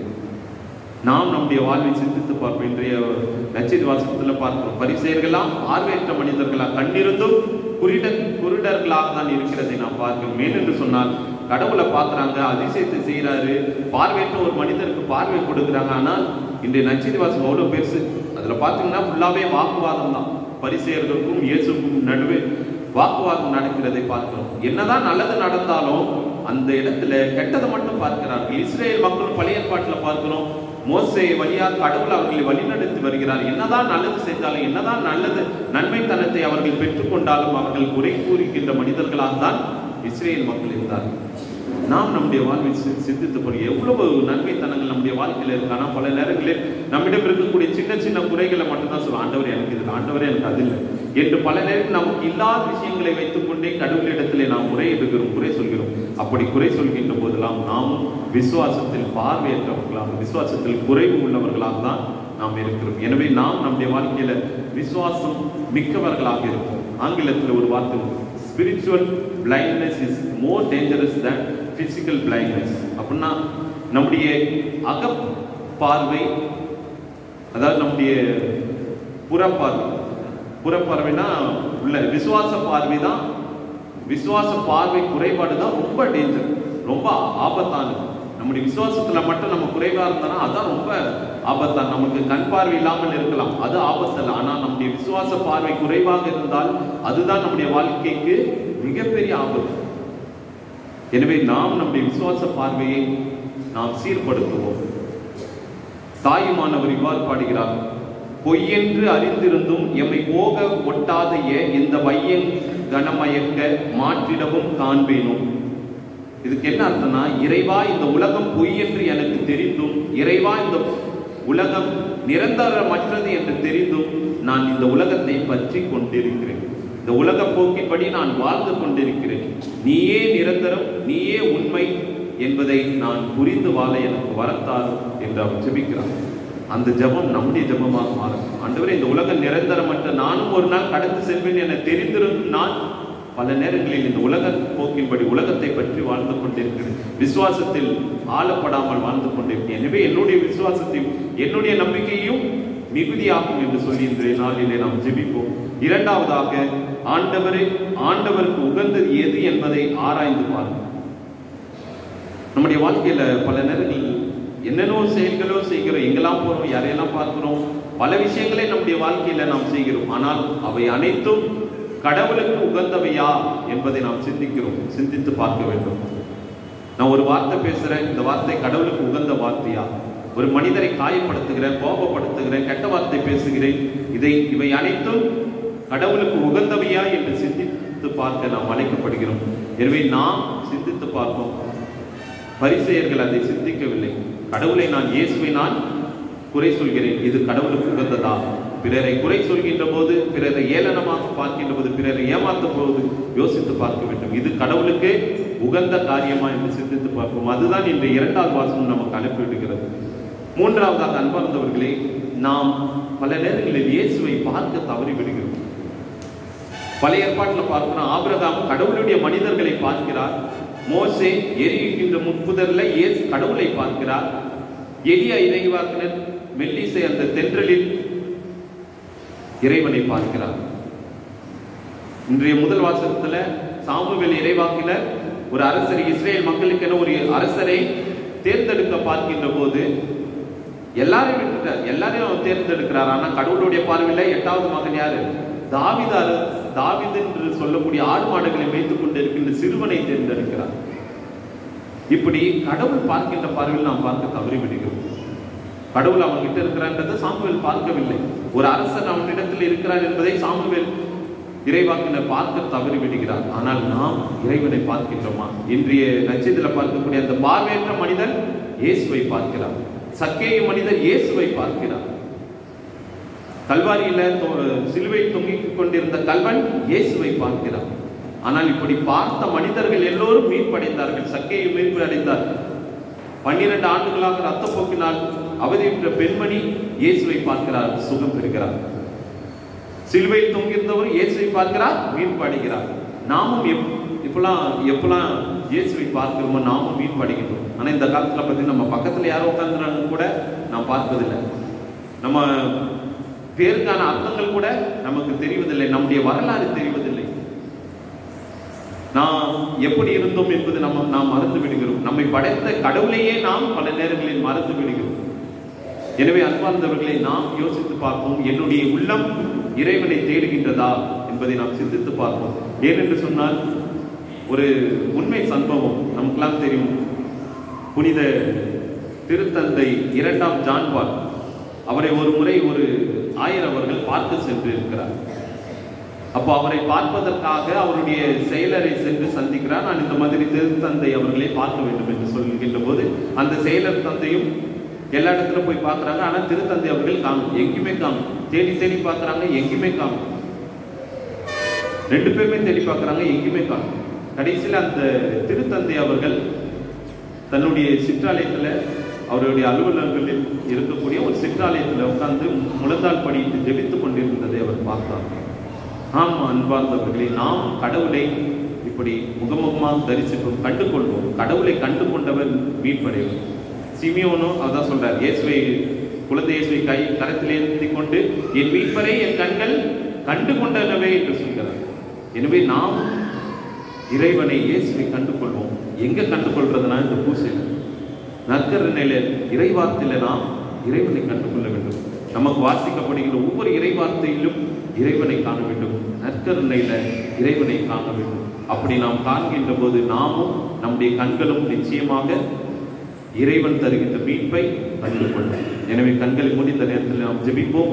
நாம் நம்முடைய வாழ்வை சிந்தித்து பார்ப்போம் இன்றைய லட்சிய வாசகத்தில் பார்க்கிறோம் பரிசெயர்களாம் பார்வையற்ற மனிதர்களா கண்ணிருந்தும் குருட குருடர்களாக தான் இருக்கிறதை நாம் பார்க்கிறோம் ஏனென்று சொன்னால் கடவுளை பார்க்குறாங்க அதிசயத்தை செய்கிறாரு பார்வையற்ற ஒரு மனிதருக்கு பார்வை கொடுக்குறாங்க ஆனால் இன்றைய நச்சிதி வாசகம் அவ்வளோ பெருசு அதில் பார்த்தீங்கன்னா ஃபுல்லாகவே வாக்குவாதம் தான் பரிசெயர்களுக்கும் இயேசுக்கும் நடுவே வாக்குவாதம் நடக்கிறதை பார்க்கிறோம் என்னதான் நல்லது நடந்தாலும் அந்த இடத்துல கெட்டதை மட்டும் பார்க்கிறார்கள் இஸ்ரேல் மக்கள் பழைய ஏற்பாட்டில் பார்க்கிறோம் மோசே வழியாக கடவுள் அவர்களை வழிநடத்தி வருகிறார் என்னதான் நல்லது செஞ்சாலும் என்னதான் நல்லது நன்மைத்தனத்தை அவர்கள் பெற்றுக்கொண்டாலும் அவர்கள் குறை கூறுகின்ற மனிதர்களாக தான் இஸ்ரேல் மக்கள் இருந்தார்கள் நாம் நம்முடைய வாழ்வில் சி- சிந்தித்து போய் எவ்வளவு நன்மைத்தனங்கள் நம்முடைய வாழ்க்கையில் இருக்கு ஆனால் பல நேரங்களில் நம்மிடம் இருக்கக்கூடிய சின்ன சின்ன குறைகளை மட்டும்தான் சொல்லுவோம் ஆண்டவரே எனக்கு இது ஆண்டவரே எனக்கு அது இல்லை என்று பல நேரம் நமக்கு இல்லாத விஷயங்களை வைத்துக்கொண்டே கடவுளிடத்திலே நாம் முறையிடுகிறோம் குறை சொல்கிறோம் அப்படி குறை சொல்கின்ற போதெல்லாம் நாம் விசுவாசத்தில் பார்வையற்றவர்களாக விசுவாசத்தில் குறைவு உள்ளவர்களாக தான் நாம் இருக்கிறோம் எனவே நாம் நம்முடைய வாழ்க்கையில விசுவாசம் மிக்கவர்களாக இருப்போம் ஆங்கிலத்தில் ஒரு வார்த்தை spiritual blindness is more dangerous than physical blindness அப்படின்னா நம்முடைய அக பார்வை அதாவது நம்முடைய புறப்பார்வை புறப்பார்வைனா உள்ள விசுவாச பார்வை தான் விசுவாச பார்வை குறைபாடு தான் ரொம்ப டேஞ்சர் ரொம்ப ஆபத்தானது நம்முடைய விசுவாசத்துல மட்டும் நம்ம குறைவா இருந்தோம்னா அதான் ரொம்ப ஆபத்தான் நமக்கு கண் பார்வை இல்லாமல் இருக்கலாம் அது ஆபத்தல்ல ஆனா நம்முடைய விசுவாச பார்வை குறைவாக இருந்தால் அதுதான் நம்முடைய வாழ்க்கைக்கு மிகப்பெரிய ஆபத்து எனவே நாம் நம்முடைய விசுவாச பார்வையை நாம் சீர்படுத்துவோம் தாயுமானவர் இவ்வாறு பாடுகிறார் பொய்யென்று அறிந்திருந்தும் எம்மை போக ஒட்டாதைய இந்த வையங் கனமயக்க மாற்றிடவும் காண்பேனும் இதுக்கு என்ன அர்த்தம்னா இறைவா இந்த உலகம் பொய் என்று எனக்கு தெரிந்தும் இறைவா இந்த உலகம் நிரந்தரமற்றது என்று தெரிந்தும் நான் இந்த உலகத்தை பற்றி கொண்டிருக்கிறேன் இந்த உலக போக்கின்படி நான் வாழ்ந்து கொண்டிருக்கிறேன் நீயே நிரந்தரம் நீயே உண்மை என்பதை நான் புரிந்து வாழ எனக்கு வரத்தாரும் என்று அவர் ஜெபிக்கிறார் அந்த ஜெபம் நம்முடைய ஜெபமாக மாறும் ஆண்டவரே இந்த உலகம் நிரந்தரமற்ற நானும் ஒரு நாள் கடந்து செல்வேன் என தெரிந்திருந்தும் நான் பல நேரங்களில் இந்த உலக போக்கின்படி உலகத்தை பற்றி வாழ்ந்து கொண்டிருக்கிறேன் விசுவாசத்தில் ஆளப்படாமல் வாழ்ந்து கொண்டிருக்கிறேன் எனவே என்னுடைய விசுவாசத்தையும் என்னுடைய நம்பிக்கையும் மிகுதியாகும் என்று சொல்லி இன்றைய நாளிலே நாம் ஜெபிப்போம் இரண்டாவதாக ஆண்டவரே ஆண்டவருக்கு உகந்தது எது என்பதை ஆராய்ந்து பாருங்கள் நம்முடைய வாழ்க்கையில பல நேரங்கள் என்னென்னோ செயல்களோ செய்கிறோம் எங்கெல்லாம் போறோம் யாரையெல்லாம் பார்க்கிறோம் பல விஷயங்களை நம்முடைய வாழ்க்கையில நாம் செய்கிறோம் ஆனால் அவை அனைத்தும் கடவுளுக்கு உகந்தவையா என்பதை நாம் சிந்திக்கிறோம் சிந்தித்து பார்க்க வேண்டும் நான் ஒரு வார்த்தை பேசுறேன் இந்த வார்த்தை கடவுளுக்கு உகந்த வார்த்தையா ஒரு மனிதரை காயப்படுத்துகிறேன் கோபப்படுத்துகிறேன் கெட்ட வார்த்தை பேசுகிறேன் இதை இவை அனைத்தும் கடவுளுக்கு உகந்தவையா என்று சிந்தித்து பார்க்க நாம் அழைக்கப்படுகிறோம் எனவே நாம் சிந்தித்து பார்ப்போம் பரிசெயர்கள் அதை சிந்திக்கவில்லை கடவுளை நான் இயேசுவை நான் குறை சொல்கிறேன் இது கடவுளுக்கு உகந்ததா பிறரை குறை சொல்கின்ற போது பிறரை ஏளனமாக பார்க்கின்ற போது பிறரை ஏமாற்றும் போது யோசித்து பார்க்க வேண்டும் இது கடவுளுக்கு உகந்த காரியமா என்று சிந்தித்து பார்ப்போம் அதுதான் இன்று இரண்டாவது வாசகம் நமக்கு அனுப்பிவிடுகிறது மூன்றாவதாக அன்பார்ந்தவர்களே நாம் பல நேரங்களில் இயேசுவை பார்க்க தவறி விடுகிறோம் பழைய ஏற்பாட்டில் பார்க்கிறோம் ஆபிரகாம் கடவுளுடைய மனிதர்களை பார்க்கிறார் மோசே எரிகின்ற முட்புதர்ல இயேசு கடவுளை பார்க்கிறார் எளிய இறைவாக்கினர் மெல்லிசை அந்த தென்றலில் இறைவனை பார்க்கிறார் இன்றைய முதல் வாசகத்துல சாமுவேல் இறைவாக்கினர் ஒரு அரசர் இஸ்ரேல் மக்களுக்கென ஒரு அரசரை தேர்ந்தெடுக்க பார்க்கின்ற போது எல்லாரையும் விட்டுட்டார் எல்லாரையும் அவர் தேர்ந்தெடுக்கிறார் ஆனா கடவுளுடைய பார்வையில எட்டாவது மகன் யாரு தாவித அரச தாவிது என்று சொல்லக்கூடிய ஆடு மாடுகளை மேய்த்துக் கொண்டிருக்கின்ற சிறுவனை தேர்ந்தெடுக்கிறார் இப்படி கடவுள் பார்க்கின்ற பார்வையில் நாம் பார்க்க தவறி விடுகிறோம் கடவுள் அவன்கிட்ட இருக்கிறான்றதை சாமுவேல் பார்க்கவில்லை ஒரு அரசன் அவனிடத்தில் இருக்கிறார் என்பதை சாமுவேல் இறைவாக்கினர் பார்க்க தவறி விடுகிறார் ஆனால் நாம் இறைவனை பார்க்கின்றோமா இன்றைய நட்சத்திர பார்க்கக்கூடிய அந்த பார்வையற்ற மனிதன் இயேசுவை பார்க்கிறார் சக்கேய மனிதர் இயேசுவை பார்க்கிறார் கல்வாரியில தொ- சிலுவை தொங்கிக் கொண்டிருந்த கல்வன் இயேசுவை பார்க்கிறார் ஆனால் இப்படி பார்த்த மனிதர்கள் எல்லோரும் மீட்படைந்தார்கள் சக்கையை மீட்பு அடைந்தார் பன்னிரண்டு ஆண்டுகளாக ரத்தப்போக்கினால் அவதியுற்ற பெண்மணி இயேசுவை பார்க்கிறார் சுகம் பெறுகிறார் சிலுவையில் தொங்கியிருந்தவர் இயேசுவை பார்க்கிறார் மீட்பு அடைகிறார் நாமும் எப் இப்பெல்லாம் எப்பெல்லாம் இயேசுவை பார்க்கிறோமோ நாமும் மீட்பு அடைகின்றோம் ஆனா இந்த காலத்துல பார்த்தீங்கன்னா நம்ம பக்கத்துல யாரோ உட்காந்துறாங்க கூட நான் பார்ப்பதில்லை நம்ம பேருக்கான அர்த்தங்கள் கூட நமக்கு தெரிவதில்லை நம்முடைய வரலாறு தெரிவதில்லை நாம் எப்படி இருந்தோம் என்பது நம்ம நாம் மறந்து விடுகிறோம் நம்மை படைத்த கடவுளையே நாம் பல நேரங்களில் மறந்து விடுகிறோம் எனவே அன்பார்ந்தவர்களை நாம் யோசித்து பார்ப்போம் என்னுடைய உள்ளம் இறைவனை தேடுகின்றதா என்பதை நாம் சிந்தித்து பார்ப்போம் ஏனென்று சொன்னால் ஒரு உண்மை சம்பவம் நமக்கெல்லாம் தெரியும் புனித திருத்தந்தை இரண்டாம் ஜான்பால் அவரை ஒரு முறை ஒரு ஆயர் அவர்கள் பார்க்க சென்று இருக்கிறார் அப்போ அவரை பார்ப்பதற்காக அவருடைய செயலரை சென்று சந்திக்கிறார் நான் இந்த மாதிரி திருத்தந்தை அவர்களை பார்க்க வேண்டும் என்று சொல்கின்ற போது அந்த செயலர் தந்தையும் எல்லா இடத்துல போய் பார்க்கறாங்க ஆனா திருத்தந்தை அவர்கள் காணும் எங்கேயுமே காணும் தேடி தேடி பார்க்கறாங்க எங்கேயுமே காணும் ரெண்டு பேருமே தேடி பார்க்கறாங்க எங்கேயுமே காணும் கடைசியில் அந்த திருத்தந்தை அவர்கள் தன்னுடைய சிற்றாலயத்துல அவருடைய அலுவலகங்களில் இருக்கக்கூடிய ஒரு சிற்றாலயத்துல உட்கார்ந்து முழந்தாள் படித்து ஜெபித்துக் கொண்டிருந்ததை அவர் பார்த்தார் ஆம் அன்பார்ந்தவர்களே நாம் கடவுளை இப்படி முகமுகமாக தரிசிப்போம் கண்டு கொள்வோம் கடவுளை கண்டு கொண்டவர் மீட்படைவர் சிமியோனும் அதான் சொல்றார் இயேசுவை குழந்தை இயேசுவை கை கரத்தில் ஏந்தி கொண்டு என் மீட்பரை என் கண்கள் கண்டு கொண்டனவே என்று சொல்கிறார் எனவே நாம் இறைவனை இயேசுவை கண்டு கொள்வோம் எங்க கண்டு கொள்றதுனா இந்த பூசையில் நற்கரணையில இறைவார்த்தையில நாம் இறைவனை கண்டு கொள்ள வேண்டும் நமக்கு வாசிக்கப்படுகிற ஒவ்வொரு இறைவார்த்தையிலும் இறைவனை காண வேண்டும் நற்கருணையில இறைவனை காண வேண்டும் அப்படி நாம் காண்கின்ற போது நாமும் நம்முடைய கண்களும் நிச்சயமாக இறைவன் தருகின்ற மீட்பை அறிந்து கொள்ளும் எனவே கண்களை முடிந்த நேரத்தில் நாம் ஜெபிப்போம்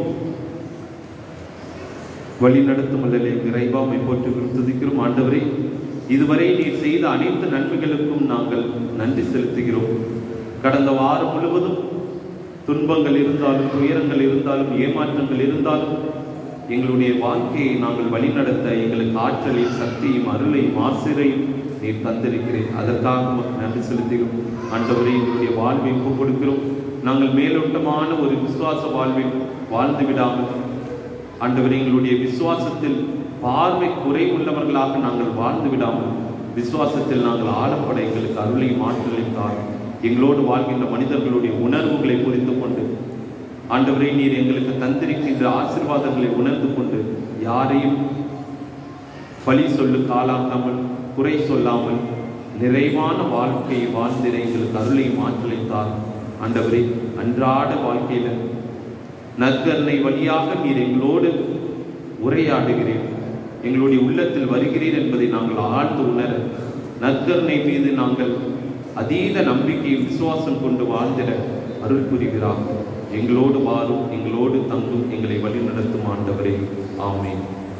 வழி நடத்தும் அல்லலே இறைவாமை போற்றி துதிக்கிறோம் ஆண்டவரே இதுவரை நீர் செய்த அனைத்து நன்மைகளுக்கும் நாங்கள் நன்றி செலுத்துகிறோம் கடந்த வாரம் முழுவதும் துன்பங்கள் இருந்தாலும் துயரங்கள் இருந்தாலும் ஏமாற்றங்கள் இருந்தாலும் எங்களுடைய வாழ்க்கையை நாங்கள் வழிநடத்த எங்களுக்கு ஆற்றலையும் சக்தியும் அருளையும் ஆசிரையும் நீர் தந்திருக்கிறேன் அதற்காக உமக்கு நன்றி செலுத்துகிறோம் ஆண்டவரே எங்களுடைய வாழ்வை ஒப்புக் கொடுக்கிறோம் நாங்கள் மேலோட்டமான ஒரு விசுவாச வாழ்வில் வாழ்ந்து விடாமல் ஆண்டவரே எங்களுடைய விசுவாசத்தில் பார்வை குறைவுள்ளவர்களாக நாங்கள் வாழ்ந்து விடாமல் விசுவாசத்தில் நாங்கள் ஆழப்பட எங்களுக்கு அருளையும் ஆற்றலையும் தாரும் எங்களோடு வாழ்கின்ற மனிதர்களுடைய உணர்வுகளை புரிந்து கொண்டு ஆண்டவரே நீர் எங்களுக்கு தந்திருக்கின்ற ஆசீர்வாதங்களை உணர்ந்து கொண்டு யாரையும் பழி சொல்லு காலாக்காமல் குறை சொல்லாமல் நிறைவான வாழ்க்கையை வாழ்ந்திட எங்களுக்கு அருளையும் ஆற்றலையும் தாரும் ஆண்டவரே அன்றாட வாழ்க்கையில நற்கருணை வழியாக நீர் எங்களோடு உரையாடுகிறேன் எங்களுடைய உள்ளத்தில் வருகிறீர் என்பதை நாங்கள் ஆழ்ந்து உணர நற்கருணை மீது நாங்கள் அதீத நம்பிக்கையை விசுவாசம் கொண்டு வாழ்ந்திட அருள் புரிகிறார் எங்களோடு வாரும் எங்களோடு தங்கும் எங்களை வழிநடத்தும் ஆண்டவரே ஆமென்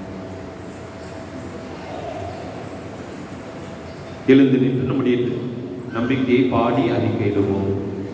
எழுந்து நின்று நம்முடைய நம்பிக்கையை பாடி அறிக்கையிடுவோம்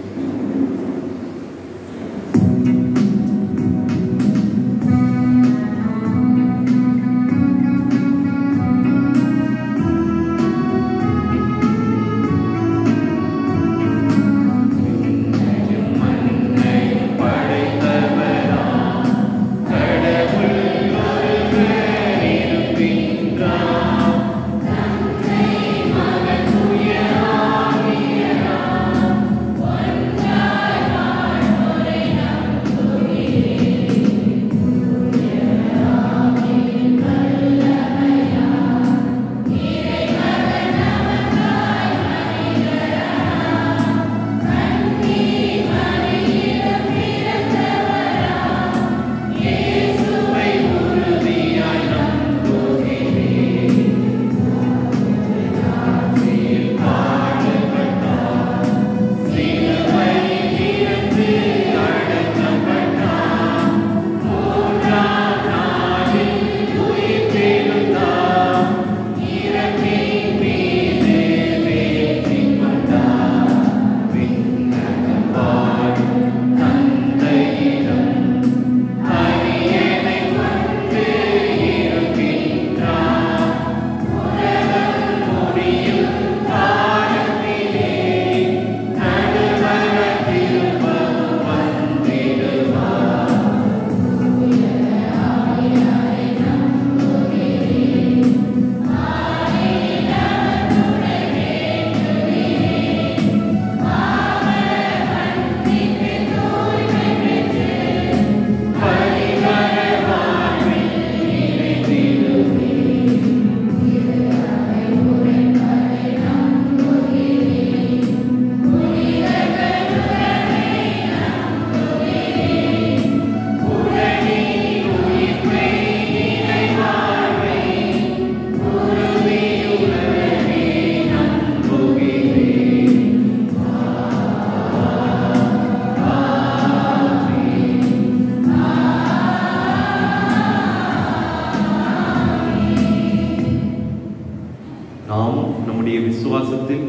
நாம் நம்முடைய விசுவாசத்தில்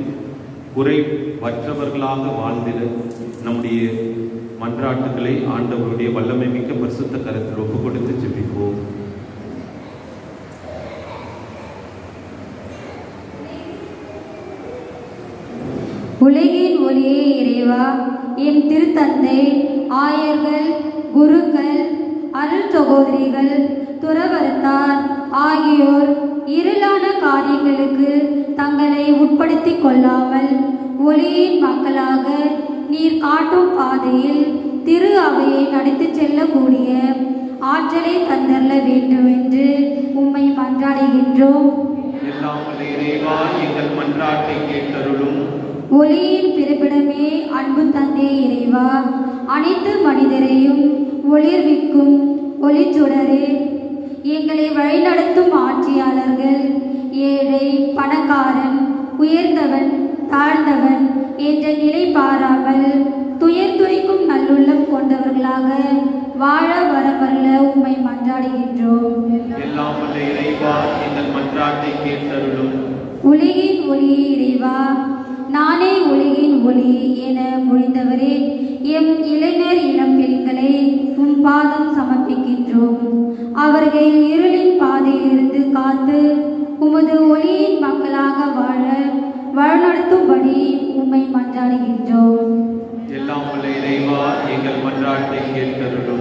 குறைவற்றவர்களாக வாழ்ந்திட நம்முடைய மன்றாட்டுகளை ஆண்டவருடைய வல்லமை மிக்க பரிசுத்த கருத்தில் ஒப்பு கொடுத்து ஜெபிப்போம் உலகின் ஒளியே இறைவா என் திருத்தந்தை ஆயர்கள் குருக்கள் அருள் சகோதரிகள் துறவரத்தார் ஆகியோர் இருளான காரியங்களுக்கு தங்களை உட்படுத்திக் கொள்ளாமல் ஒளியின் மக்களாக நீர் காட்டும் பாதையில் திரு அவையை நடத்திச் செல்லக்கூடிய ஆற்றலை தந்தரல வேண்டும் என்று உம்மை மன்றாடுகின்றோம் எல்லாம் வல்ல இறைவா எங்கள் மன்றாட்டை கேட்டருளும் ஒளியின் பிறப்பிடமே அன்பு தந்தே இறைவா அனைத்து மனிதரையும் ஒளிர்விக்கும் ஒளிச்சுடரே எங்களை வழிநடத்தும் ஆட்சியாளர்கள் ஏழை பணக்காரன் உயர்ந்தவன் தாழ்ந்தவன் என்ற நிலை பாராமல் துயர் துரைக்கும் நல்லுள்ளம் கொண்டவர்களாக வாழ வரவரல உம்மை மன்றாடுகின்றோம் எல்லாம் வல்ல இறைவா எங்கள் மன்றாட்டை கேட்டருளும் உலகின் ஒளியே இறைவா நானே உலகின் ஒளி என மொழிந்தவரே எம் இளைஞர் இளம் பெண்களை உம் பாதம் சமர்ப்பிக்கின்றோம் அவர்கள் இருளின் பாதையிலிருந்து காத்து உமது ஒளியின் மக்களாக வாழ வழிநடத்தும்படி உம்மை மன்றாடுகின்றோம் எல்லாம் வல்ல இறைவா எங்கள் மன்றாட்டை கேட்டருளும்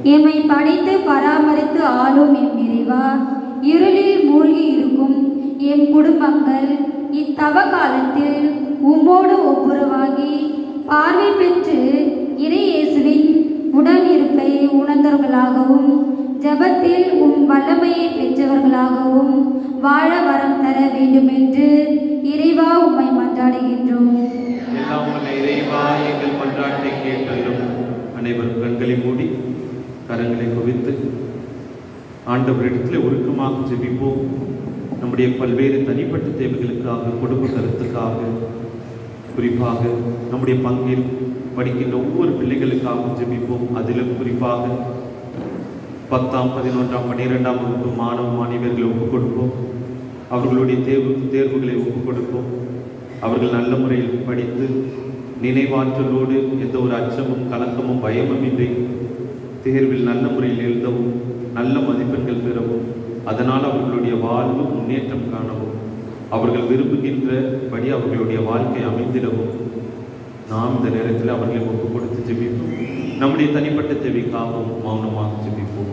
எம்மை படைத்து பராமரித்து ஆளும் எம் இறைவா இருளில் மூழ்கி இருக்கும் எம் குடும்பங்கள் இத்தவ காலத்தில் உம்மோடு ஒப்புரவாகி பார்வை பெற்று இறை இயேசுவின் உடன் இருப்பை உணர்ந்தவர்களாகவும் ஜெபத்தில் உம் வல்லமையை பெற்றவர்களாகவும் வாழ வரம் தர வேண்டுமென்று இறைவா உம்மை மன்றாடுகின்றோம் எல்லாம் வல்ல இறைவா எங்கள் மன்றாட்டை கேட்டல்லும் அனைவரும் கண்களை மூடி கரங்களை குவித்து ஆண்டவரிடத்தில் உருக்கமாக ஜெபிப்போம் நம்முடைய பல்வேறு தனிப்பட்ட தேவைகளுக்காக குடும்ப கருத்துக்காக குறிப்பாக நம்முடைய பங்கில் படிக்கின்ற ஒவ்வொரு பிள்ளைகளுக்காகவும் ஜெபிப்போம் அதிலும் குறிப்பாக பத்தாம் பதினொன்றாம் பன்னிரெண்டாம் வகுப்பு மாணவ மாணவியர்களை ஒப்புக் கொடுப்போம் அவர்களுடைய தேர்வு தேர்வுகளை ஒப்புக் கொடுப்போம் அவர்கள் நல்ல முறையில் படித்து நினைவாற்றலோடு எந்த ஒரு அச்சமும் கலக்கமும் பயமும் இன்றி தேர்வில் நல்ல முறையில் எழுதவும் நல்ல மதிப்பெண்கள் பெறவும் அதனால் அவர்களுடைய வாழ்வு முன்னேற்றம் காணவும் அவர்கள் விரும்புகின்றபடி அவர்களுடைய வாழ்க்கை அமைந்திடவும் நாம் இந்த நேரத்தில் அவர்களை ஒப்புக் கொடுத்து ஜெபிப்போம் நம்முடைய தனிப்பட்ட தேவைக்காகவும் மௌனமாக ஜெபிப்போம்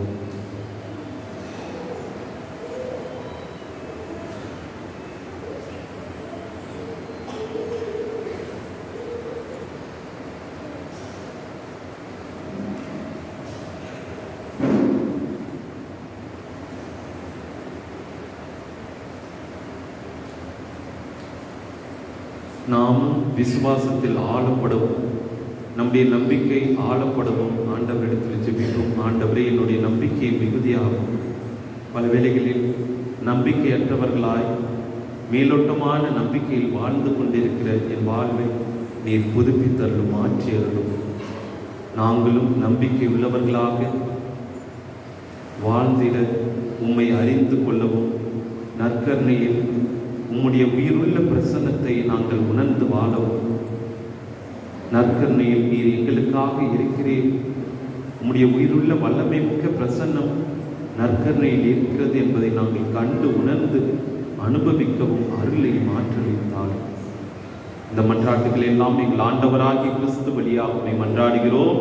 நாமும் விசுவாசத்தில் ஆழப்படவும் நம்முடைய நம்பிக்கை ஆழப்படவும் ஆண்டவரிடத்தில் ஜெபிப்போம் ஆண்டவரே என்னுடைய நம்பிக்கை மிகுதியாகும் பல வேளைகளில் நம்பிக்கையற்றவர்களாய் மேலோட்டமான நம்பிக்கையில் வாழ்ந்து கொண்டிருக்கிற என் வாழ்வை நீர் புதுப்பித்தருளும் மாற்றி அருளும் நாங்களும் நம்பிக்கை உள்ளவர்களாக வாழ்ந்திட உம்மை அறிந்து கொள்ளவும் நற்கருணையில் உம்முடைய உயிருள்ள பிரசன்னத்தை நாங்கள் உணர்ந்து வாழவும் நற்கருணையில் நீர் எங்களுக்காக இருக்கிறீர் உம்முடைய உயிருள்ள வல்லமை மிக்க பிரசன்னம் நற்கருணையில் இருக்கிறது என்பதை நாங்கள் கண்டு உணர்ந்து அனுபவிக்கவும் அருளை மாற்றளித்தாள் இந்த மன்றாட்டுகள் எல்லாம் எங்கள் ஆண்டவராகிய கிறிஸ்து வழியாக உம்மை மன்றாடுகிறோம்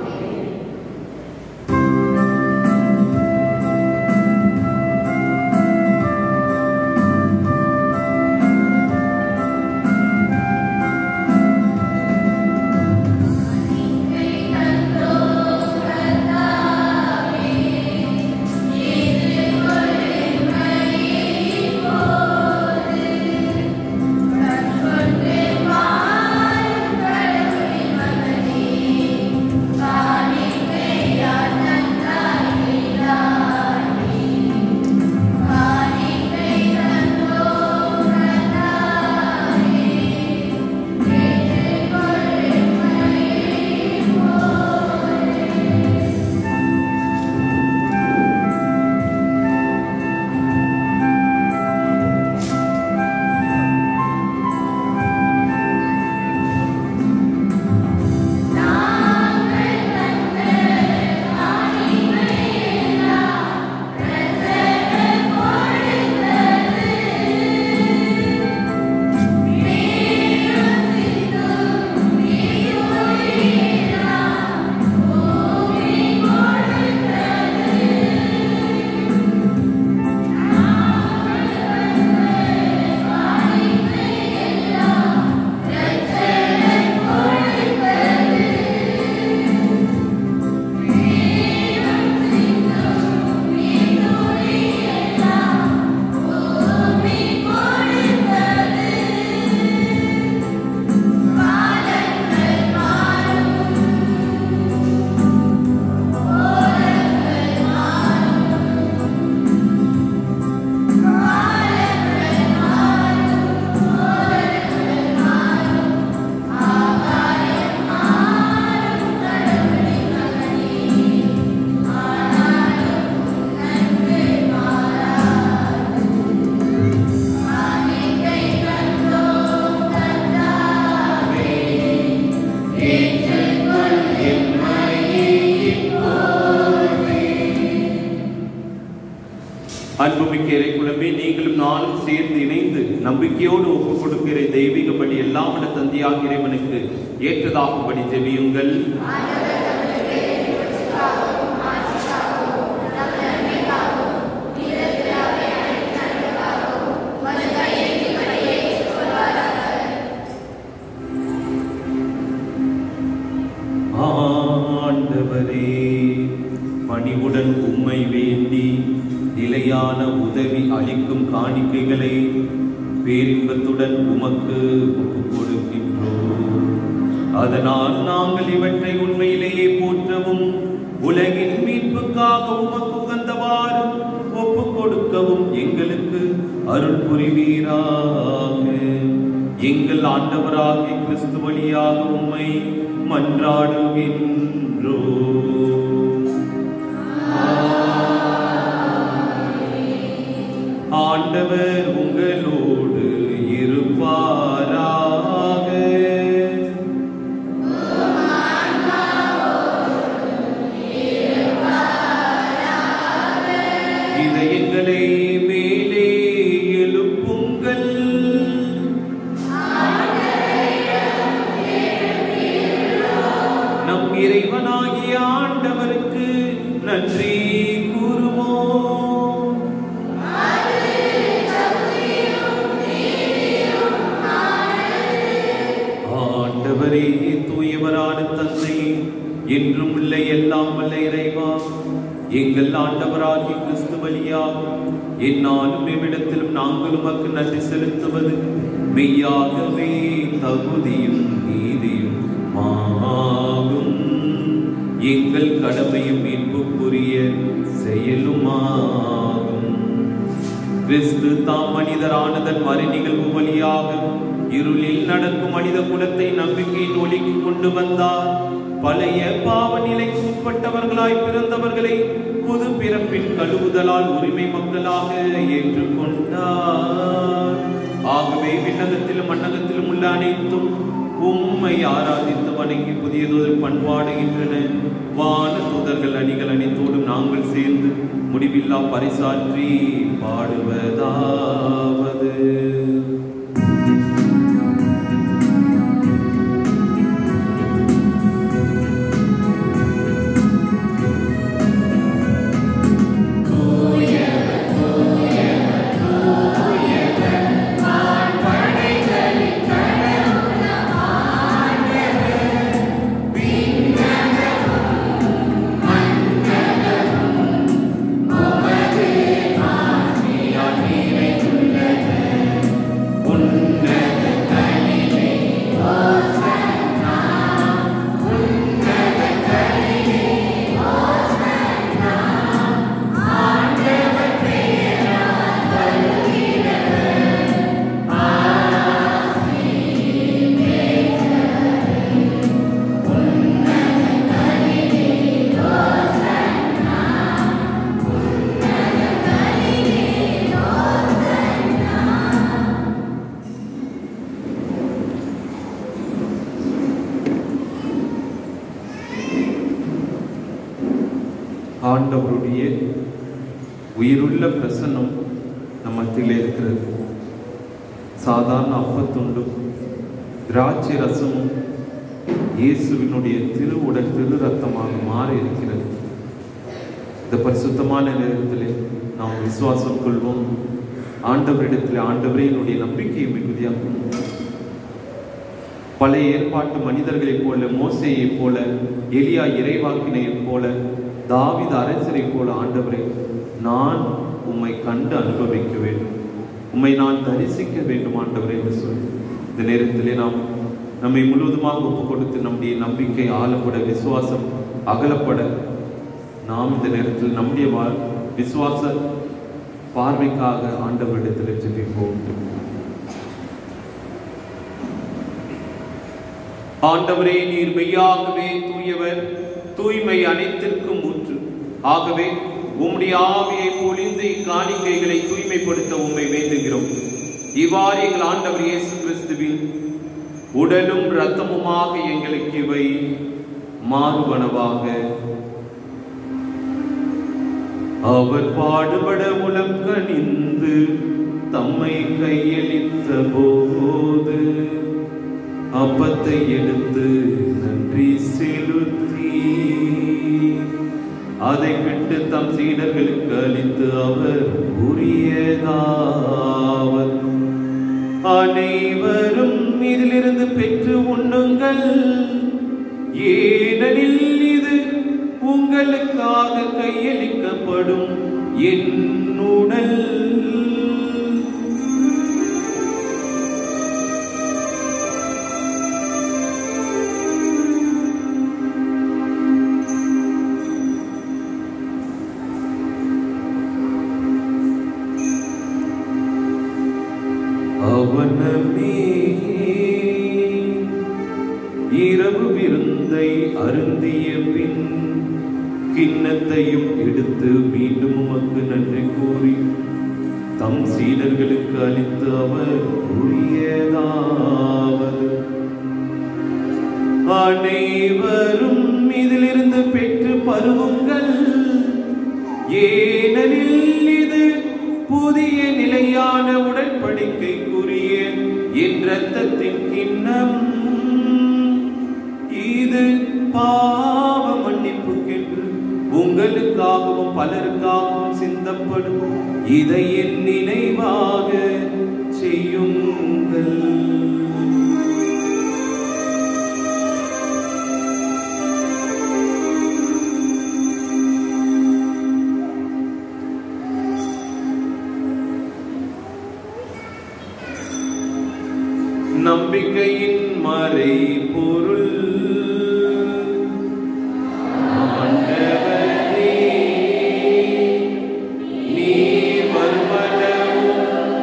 அன்புமிக்க இறைக்குழம்பே நீங்களும் நானும் சேர்ந்து இணைந்து நம்பிக்கையோடு ஒப்புக் கொடுக்கிற தெய்வீக பலி எல்லாம் விட தந்தியாக இறைவனுக்கு ஏற்றதாகும்படி ஜெபியுங்கள் உம்மை வேண்டி நிலையான உதவி அளிக்கும் காணிக்கைகளை பேரின்பத்துடன் உமக்கு ஒப்புக் கொடுக்கின்றோம் அதனால் நாங்கள் இவற்றை உண்மையிலேயே போற்றவும் உலகின் மீட்புக்காக உமக்கு உகந்தவாறு ஒப்புக் கொடுக்கவும் எங்களுக்கு அருள் புரிவீராக எங்கள் ஆண்டவராகிய கிறிஸ்து வழியாக உம்மை மன்றாடுகின்றோ ஆண்டவர் உங்களோடு இருப்பாராக இதயங்களை மேலே எழுப்புங்கள் நம் இறைவனாகிய ஆண்டவருக்கு நன்றி கூறுவோம் ஆண்டவரே தூயவரான தந்தை என்றும் உள்ள எல்லாம் வல்ல இறைவா எங்கள் ஆண்டவராகிய கிறிஸ்து வழியாக என்னாலும் இவ்விடத்திலும் நாங்கள் உமக்கு நன்றி செலுத்துவது மெய்யாகவே தகுதியும் நீதியும் ஆகும் எங்கள் கடமையும் மீட்புக்குரிய செயலுமாகும் கிறிஸ்து தாம் மனிதரானதன் மறை நிகழ்வு வழியாக இருளில் நடக்கும் மனித குலத்தை நம்பிக்கையின் ஒளிக்கு கொண்டு வந்தார் பழைய பாவ நிலைக்கு உட்பட்டவர்களாய் பிறந்தவர்களை புது பிறப்பின் கழுவுதலால் உரிமை மக்களாக ஏற்றுக்கொண்டார் ஆகவே விண்ணகத்திலும் மண்ணகத்திலும் உள்ள அனைத்தும் உம்மை ஆராதித்து வணங்கி புதியதொரு பண்பாடுகின்றன வான தூதர்கள் அணிகள் அனைத்தோடும் நாங்கள் சேர்ந்து முடிவில்லா பரிசாற்றி பாடுவதாவது ஆண்டவருடைய உயிருள்ள பிரசன்னம் நம் மத்தியிலே இருக்கிறது சாதாரண அப்பத்துண்டும் திராட்சை ரசமும் இயேசுவினுடைய திரு உடல் திரு ரத்தமாக மாறி இருக்கிறது இந்த பரிசுத்தமான நேரத்திலே நாம் விசுவாசம் கொள்வோம் ஆண்டவரிடத்தில் ஆண்டவரே என்னுடைய நம்பிக்கையை மிகுதியாக்கும் பழைய ஏற்பாட்டு மனிதர்களைப் போல மோசேயைப் போல எலியா இறைவாக்கினையைப் போல தாவித அரசரைப் போல ஆண்டவரே நான் உம்மை கண்டு அனுபவிக்க வேண்டும் உம்மை நான் தரிசிக்க வேண்டும் ஆண்டவரே என்று சொல்லி இந்த நேரத்திலே நாம் நம்மை முழுவதுமாக ஒப்பு கொடுத்து நம்முடைய நம்பிக்கை ஆளப்பட விசுவாசம் அகலப்பட நாம் இந்த நேரத்தில் நம்முடைய வா- விசுவாச பார்வைக்காக ஆண்டவரிடத்தில் ஜெபிப்போம் ஆண்டவரே நீர் மெய்யாகவே தூயவர் தூய்மை அனைத்திற்கும் ஊற்று ஆகவே உம்முடைய ஆவியை பொழிந்து இக்காணிக்கைகளை தூய்மைப்படுத்த உம்மை வேண்டுகிறோம் இவ்வாறு எங்கள் ஆண்டவர் இயேசு கிறிஸ்துவின் உடலும் இரத்தமுமாக எங்களுக்கு இவை மாறுவனவாக அவர் பாடுபட உளம் கனிந்து தம்மை கையளித்த போது அப்பத்தை எடுத்து நன்றி செலுத்தி அதை விட்டு தம் சீடர்களுக்கு அளித்து அவர் கூறியதாவது அனைவரும் இதிலிருந்து பெற்று உண்ணுங்கள் ஏனெனில் இது உங்களுக்காக கையளிக்கப்படும் என் உடல் அவனமே இரவு விருந்தை அருந்திய பின் கிண்ணத்தையும் எடுத்து மீண்டும் உமக்கு நன்றி கூறி தம் சீடர்களுக்கு அளித்து அவர் கூறியதாவது அனைவரும் இதிலிருந்து பெற்று பருவுங்கள் ஏனெனில் இது புதிய நிலையான உடன்படிக்கைக்குரிய என் ரத்தத்தின் கிண்ணம் இது பாவ மன்னிப்புக்கென்று உங்களுக்காகவும் பலருக்காகவும் சிந்தப்படும் இதை என் நினைவாக செய்யுங்கள் நம்பிக்கையின் மறை பொருள் ஆண்டவரே, நீர் வருமளவும்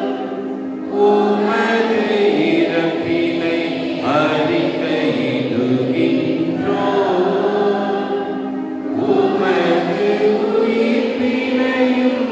உமது இறப்பினை அறிக்கையிடுகின்றோம். உமது உயிர்ப்பினையும்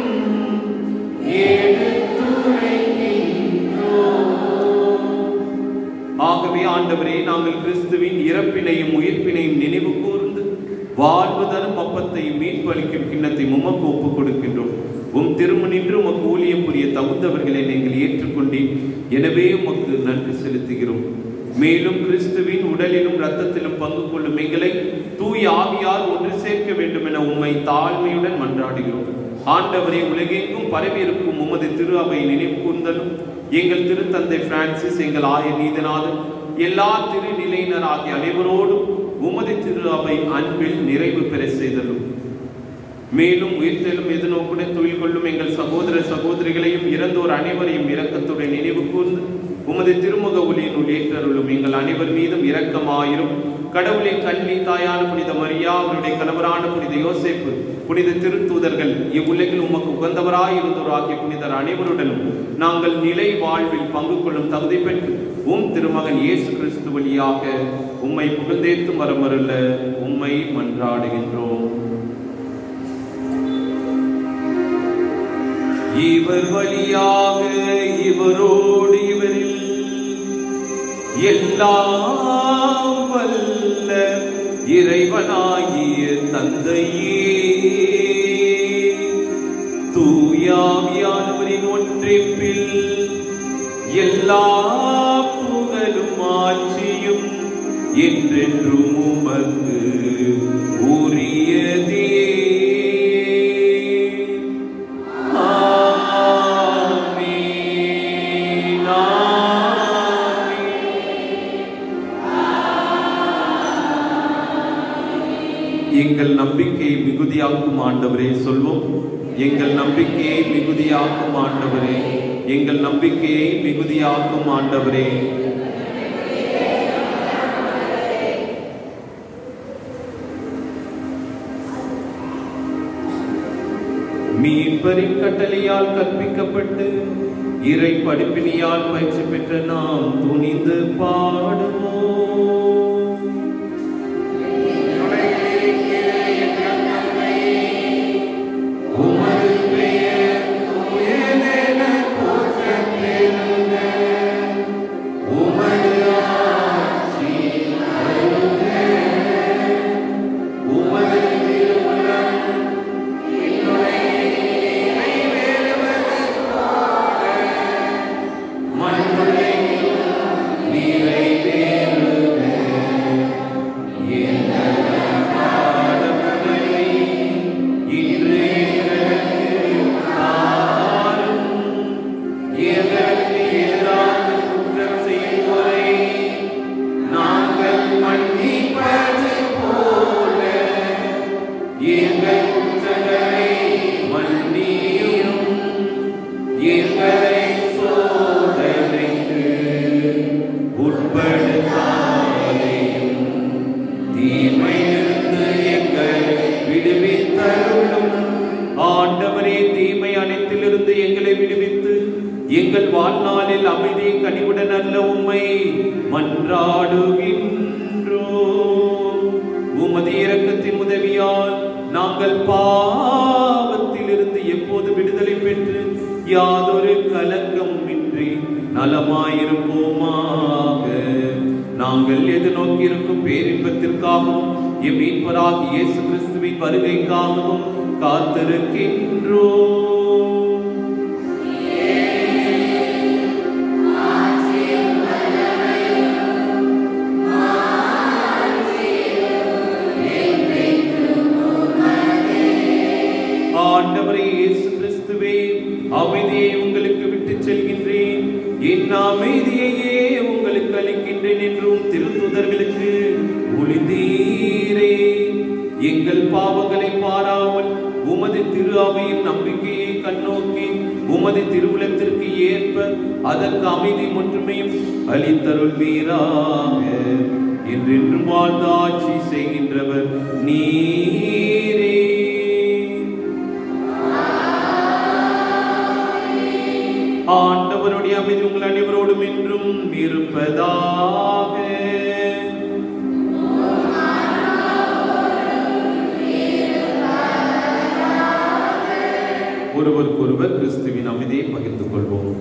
எடுத்துரைக்கின்றோம். ஆகவே ஆண்டவரே நாங்கள் கிறிஸ்துவின் இறப்பினையும் உயிர்ப்பினையும் நினைவு கூர்ந்து வாழ்வு தரும் அப்பத்தையும் மீட்பு அளிக்கும் கிண்ணத்தை உமக்கு ஒப்புக் கொடுக்கின்றோம் உம் திருமணின்று உமக்கு ஊழியம் புரிய தகுந்தவர்களை நீங்கள் ஏற்றுக்கொண்டீர் எனவே உமக்கு நன்றி செலுத்துகிறோம் மேலும் கிறிஸ்துவின் உடலிலும் இரத்தத்திலும் பங்கு கொள்ளும் எங்களை தூய் ஆவியால் ஒன்று சேர்க்க வேண்டும் என உம்மை தாழ்மையுடன் மன்றாடுகிறோம் ஆண்டவரே உலகெங்கும் பரவியிருக்கும் உமது திரு அவை நினைவு கூர்ந்தலும் எங்கள் திருத்தந்தை பிரான்சிஸ் எங்கள் ஆய நீதநாதன் எல்லா திருநிலையினர் ஆகிய அனைவரோடும் உமது திரு அவை அன்பில் நிறைவு பெற செய்தலும் மேலும் உயிர்த்தெழும் எதிர்நோக்குடன் தொழில் கொள்ளும் எங்கள் சகோதர சகோதரிகளையும் இறந்தோர் அனைவரையும் இரக்கத்துடன் நினைவு கூர்ந்து உமது திருமுக ஒளியினுள் ஏற்றருளும் எங்கள் அனைவர் மீதும் இரக்கமாயிரும் கடவுளின் கல்வி தாயான புனித மரியா அவருடைய கணவரான புனித யோசேப்பு புனித திருத்தூதர்கள் இவ்வுலகில் உமக்கு உகந்தவராய் இருந்தோராகிய புனிதர் அனைவருடனும் நாங்கள் நிலை வாழ்வில் பங்கு கொள்ளும் தகுதி பெற்று உம் திருமகன் இயேசு கிறிஸ்து வழியாக உம்மை புகழ்ந்தேத்தும் வரமருள உம்மை மன்றாடுகின்றோம் இவர் வழியாக இவரோடு இவரில் எல்லாம் வல்ல இறைவனாகிய தந்தையே தூயாவியானவரின் ஒன்றிப்பில் எல்லா புகழும் ஆட்சியும் என்றென்றும் உமக்கு உரியதே ஆமென். ஆமென். எங்கள் நம்பிக்கையை மிகுதியாக்கும் ஆண்டவரே சொல்வோம் எங்கள் நம்பிக்கையை மிகுதியாக்கும் ஆண்டவரே எங்கள் நம்பிக்கையை மிகுதியாக்கும் ஆண்டவரே மீன்பரின் கட்டளையால் கற்பிக்கப்பட்டு இறை படிப்பினியால் பயிற்சி பெற்ற நாம் துணிந்து பாடுவோம் உமது பெயர் தூயதென போற்றப் பெறுக. உமது ஆட்சி வருக. உமது திருவுளம் மண்ணுலகில் நிறைவேறுக. ஆண்டவரே தீமை அனைத்திலிருந்து எங்களை விடுவித்து எங்கள் வாழ்நாளில் அமைதி கனிவுடன் அல்ல உம்மை மன்றாடுகின்றோம் உமது இரக்கத்தின் உதவியால் நாங்கள் பாவத்திலிருந்து எப்போது விடுதலை பெற்று யாதொரு கலக்கம் இன்றி நலமாயிருப்போமாக நாங்கள் எதிர்நோக்கி இருக்கும் பேரின்பத்திற்காகவும் எம் மீட்பராகி இயேசு கிறிஸ்துவின் வருகைக்காகவும் காத்திருக்கின்றோம் ஆண்டவரே இயேசு கிறிஸ்துவே அமைதியை உங்களுக்கு விட்டுச் செல்கின்றேன் என் அமைதியையே உங்களுக்கு அளிக்கின்றேன் என்றும் திருத்துதர்களுக்கு ஒளிந்தீரே எங்கள் பாவங்களை பாராமல் உமது திரு அவையின் நம்பிக்கையை கண்ணோக்கி உமது திருவுலத்திற்கு ஏற்ப அதற்கு அமைதி ஒற்றுமையும் அளித்தருள்வீராக என்றென்றும் வாழ்ந்து ஆட்சி செய்கின்றவர் நீரே ஆண்டவருடைய அமைதி உங்கள் அனைவரோடும் என்றும் இருப்பதாக ஒருவருக்கொருவர் கிறிஸ்துவின் அமைதியை பகிர்ந்து கொள்வோம்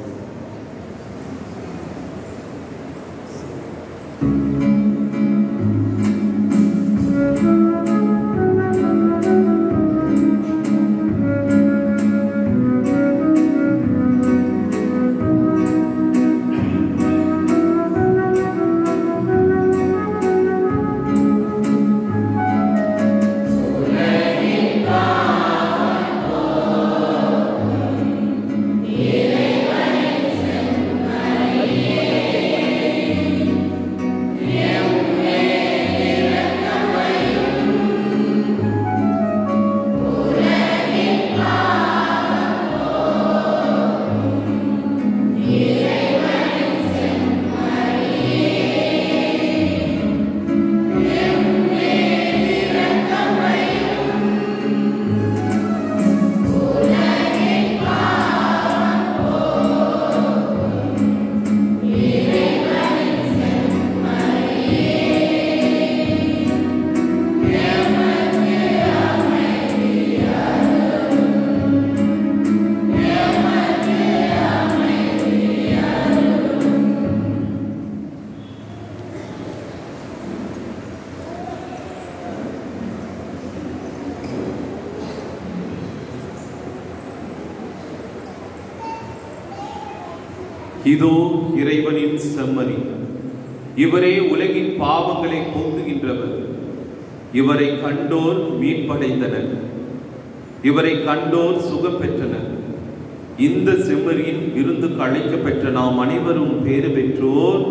இதோ இறைவனின் செம்மறி இவரே உலகின் பாவங்களை போக்குகின்றவர் இவரை கண்டோர் மீட்படைந்தனர் இவரை கண்டோர் சுகம் பெற்றனர் இந்த செம்மறியின் விருந்துக்கு அழைக்க பெற்ற நாம் அனைவரும் பேறு பெற்றோர்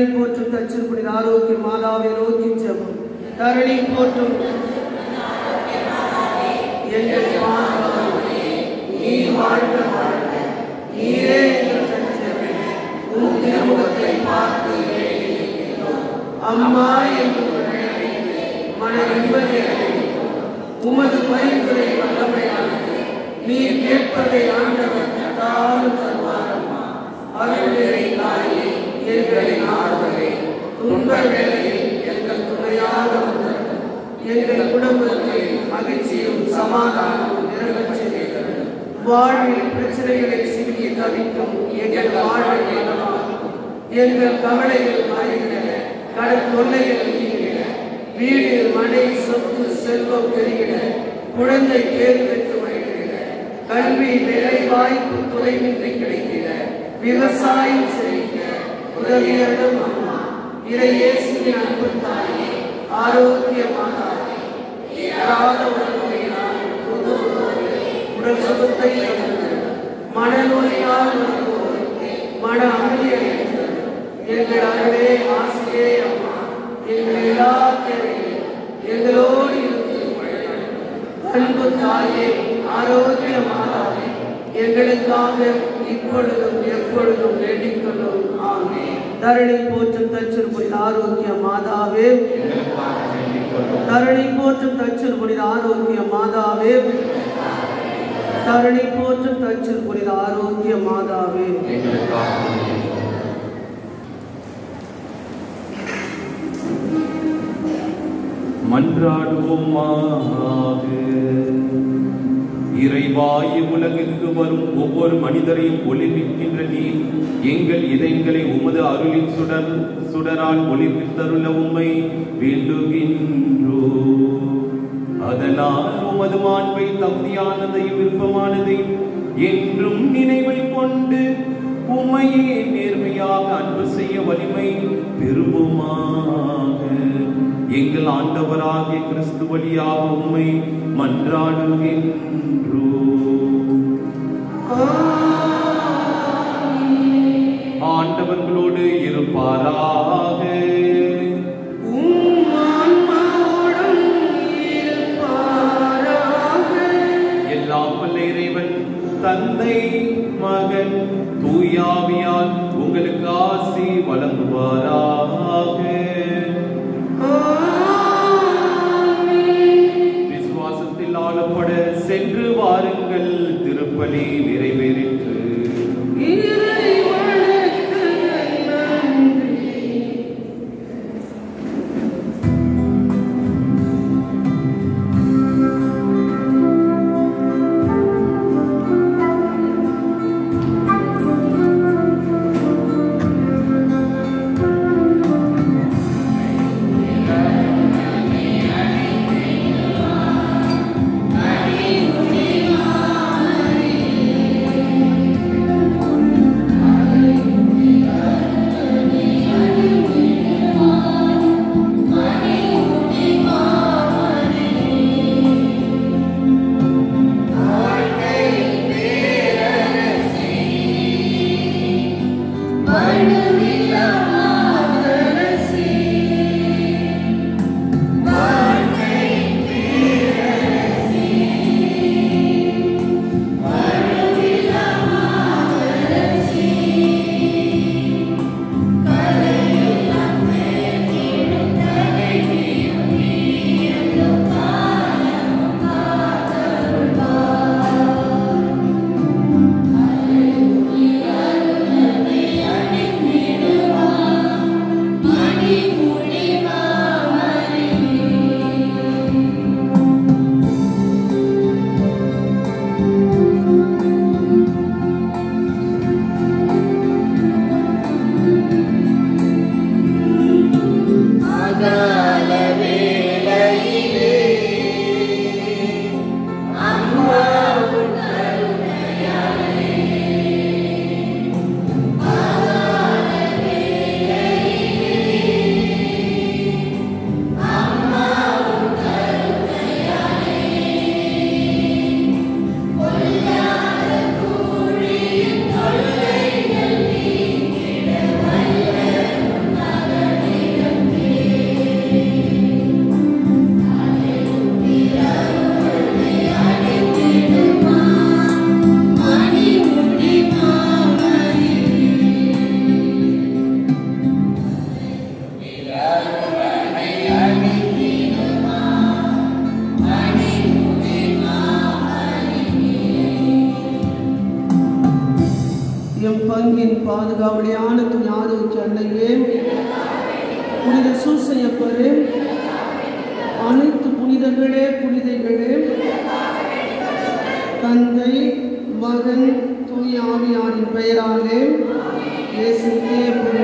தரணி போற்றும் தச்சிருக்குடி ஆரோக்கிய மாதாவை நோக்கி ஜெபம் தரணி போற்றும் எங்கள் மாதாவே, நீ வாழ்க வாழ்க நீரே எங்கள் தச்சமே உன் திருமுகத்தை பார்த்து வேண்டுகிறோம். அம்மா என்று அழைத்து மன நிம்மதி அடைகிறோம். உமது பரிந்துரை வல்லமையானது நீ கேட்பதை ஆண்டவர் தட்டாலும் தருவாரம்மா அருள்நிறை தாயே எங்களை நாடுவதே துன்ப வேளையில் எங்கள் துணையாக வந்தது எங்கள் குடும்பத்தில் மகிழ்ச்சியும் சமாதானமும் நிறைவேற்ற செய்கிறது வாழ்வில் பிரச்சனைகளை சிக்கி தவிக்கும் எங்கள் வாழ்வை நலமாக்கும் எங்கள் கவலைகள் மறைகிற கடன் தொல்லைகள் நீங்கிட வீடு மனை சொத்து செல்வம் பெருகிட குழந்தை பேர் பெற்று மகிழ்கிற கல்வி வேலை வாய்ப்பு குறைவின்றி கிடைக்கிற விவசாயம் செய்க உதவியிடம் அம்மா இறை இயேசுவின் அன்பு தாயே ஆரோக்கிய மாதாவே ஏறாத ஒரு நோயினால் துன்புறுவோரே, உடல் சுகத்தை இழந்து மனநோயால் வருவோருக்கு மன அமைதியை அளித்து, எங்கள் அருளே ஆசிரியே அம்மா எங்கள் எல்லா தேவையும் எங்களோடு இருந்து வழிநடத்தும். அன்பு தாயே ஆரோக்கிய மாதாவே எங்களுக்காக இப்பொழுதும் எப்பொழுதும் வேண்டிக் கொள்ளும் ஆமே தரணி போற்றும் தச்சிருப்பொழி ஆரோக்கிய மாதாவே எங்களுக்காக வேண்டிக் கொள்ளும் தரணி போற்றும் தச்சிருப்பொழி ஆரோக்கிய மாதாவே தரணி போற்றும் தச்சிருப்பொழி ஆரோக்கிய மாதாவே எங்களுக்காக வேண்டிக் கொள்ளும் மன்றாடுவோமாக இறைவாயு உலகிற்கு வரும் ஒவ்வொரு மனிதரையும் ஒளிர்விக்கின்ற நீர் எங்கள் இதயங்களை உமது அருளின் சுடர் சுடரால் ஒளிர்வித்தருள உம்மை வேண்டுகின்றோ அதனால் உமது மாண்பை தகுதியானதையும் விருப்பமானதையும் என்றும் நினைவில் கொண்டு உம்மையே நேர்மையாக அன்பு செய்ய வலிமை பெறுவோமாக எங்கள் ஆண்டவராகிய கிறிஸ்து வழியாக உம்மை மன்றாடுகின்றோ ஆண்டவர்களோடு இருப்பாராக உம் ஆன்மாவோடும் இருப்பாராக. எல்லாம் வல்ல இறைவன் தந்தை மகன் தூயாவியால் உங்களுக்கு ஆசி வழங்குவாராக விசுவாசத்தில் ஆளப்பட சென்று வாருங்கள் திருப்பலி நிறைவேறிற்று இறைவனுக்கு நன்றி. ஆ எம் பங்கின் பாதுகாவலியான துணை ஆரோக்கிய அன்னையே புனித சூசையப்பரே அனைத்து புனிதர்களே புனிதைகளே தந்தை மகன் தூய் ஆவியாரின் பெயராலே இயேசுக்கே புகழ்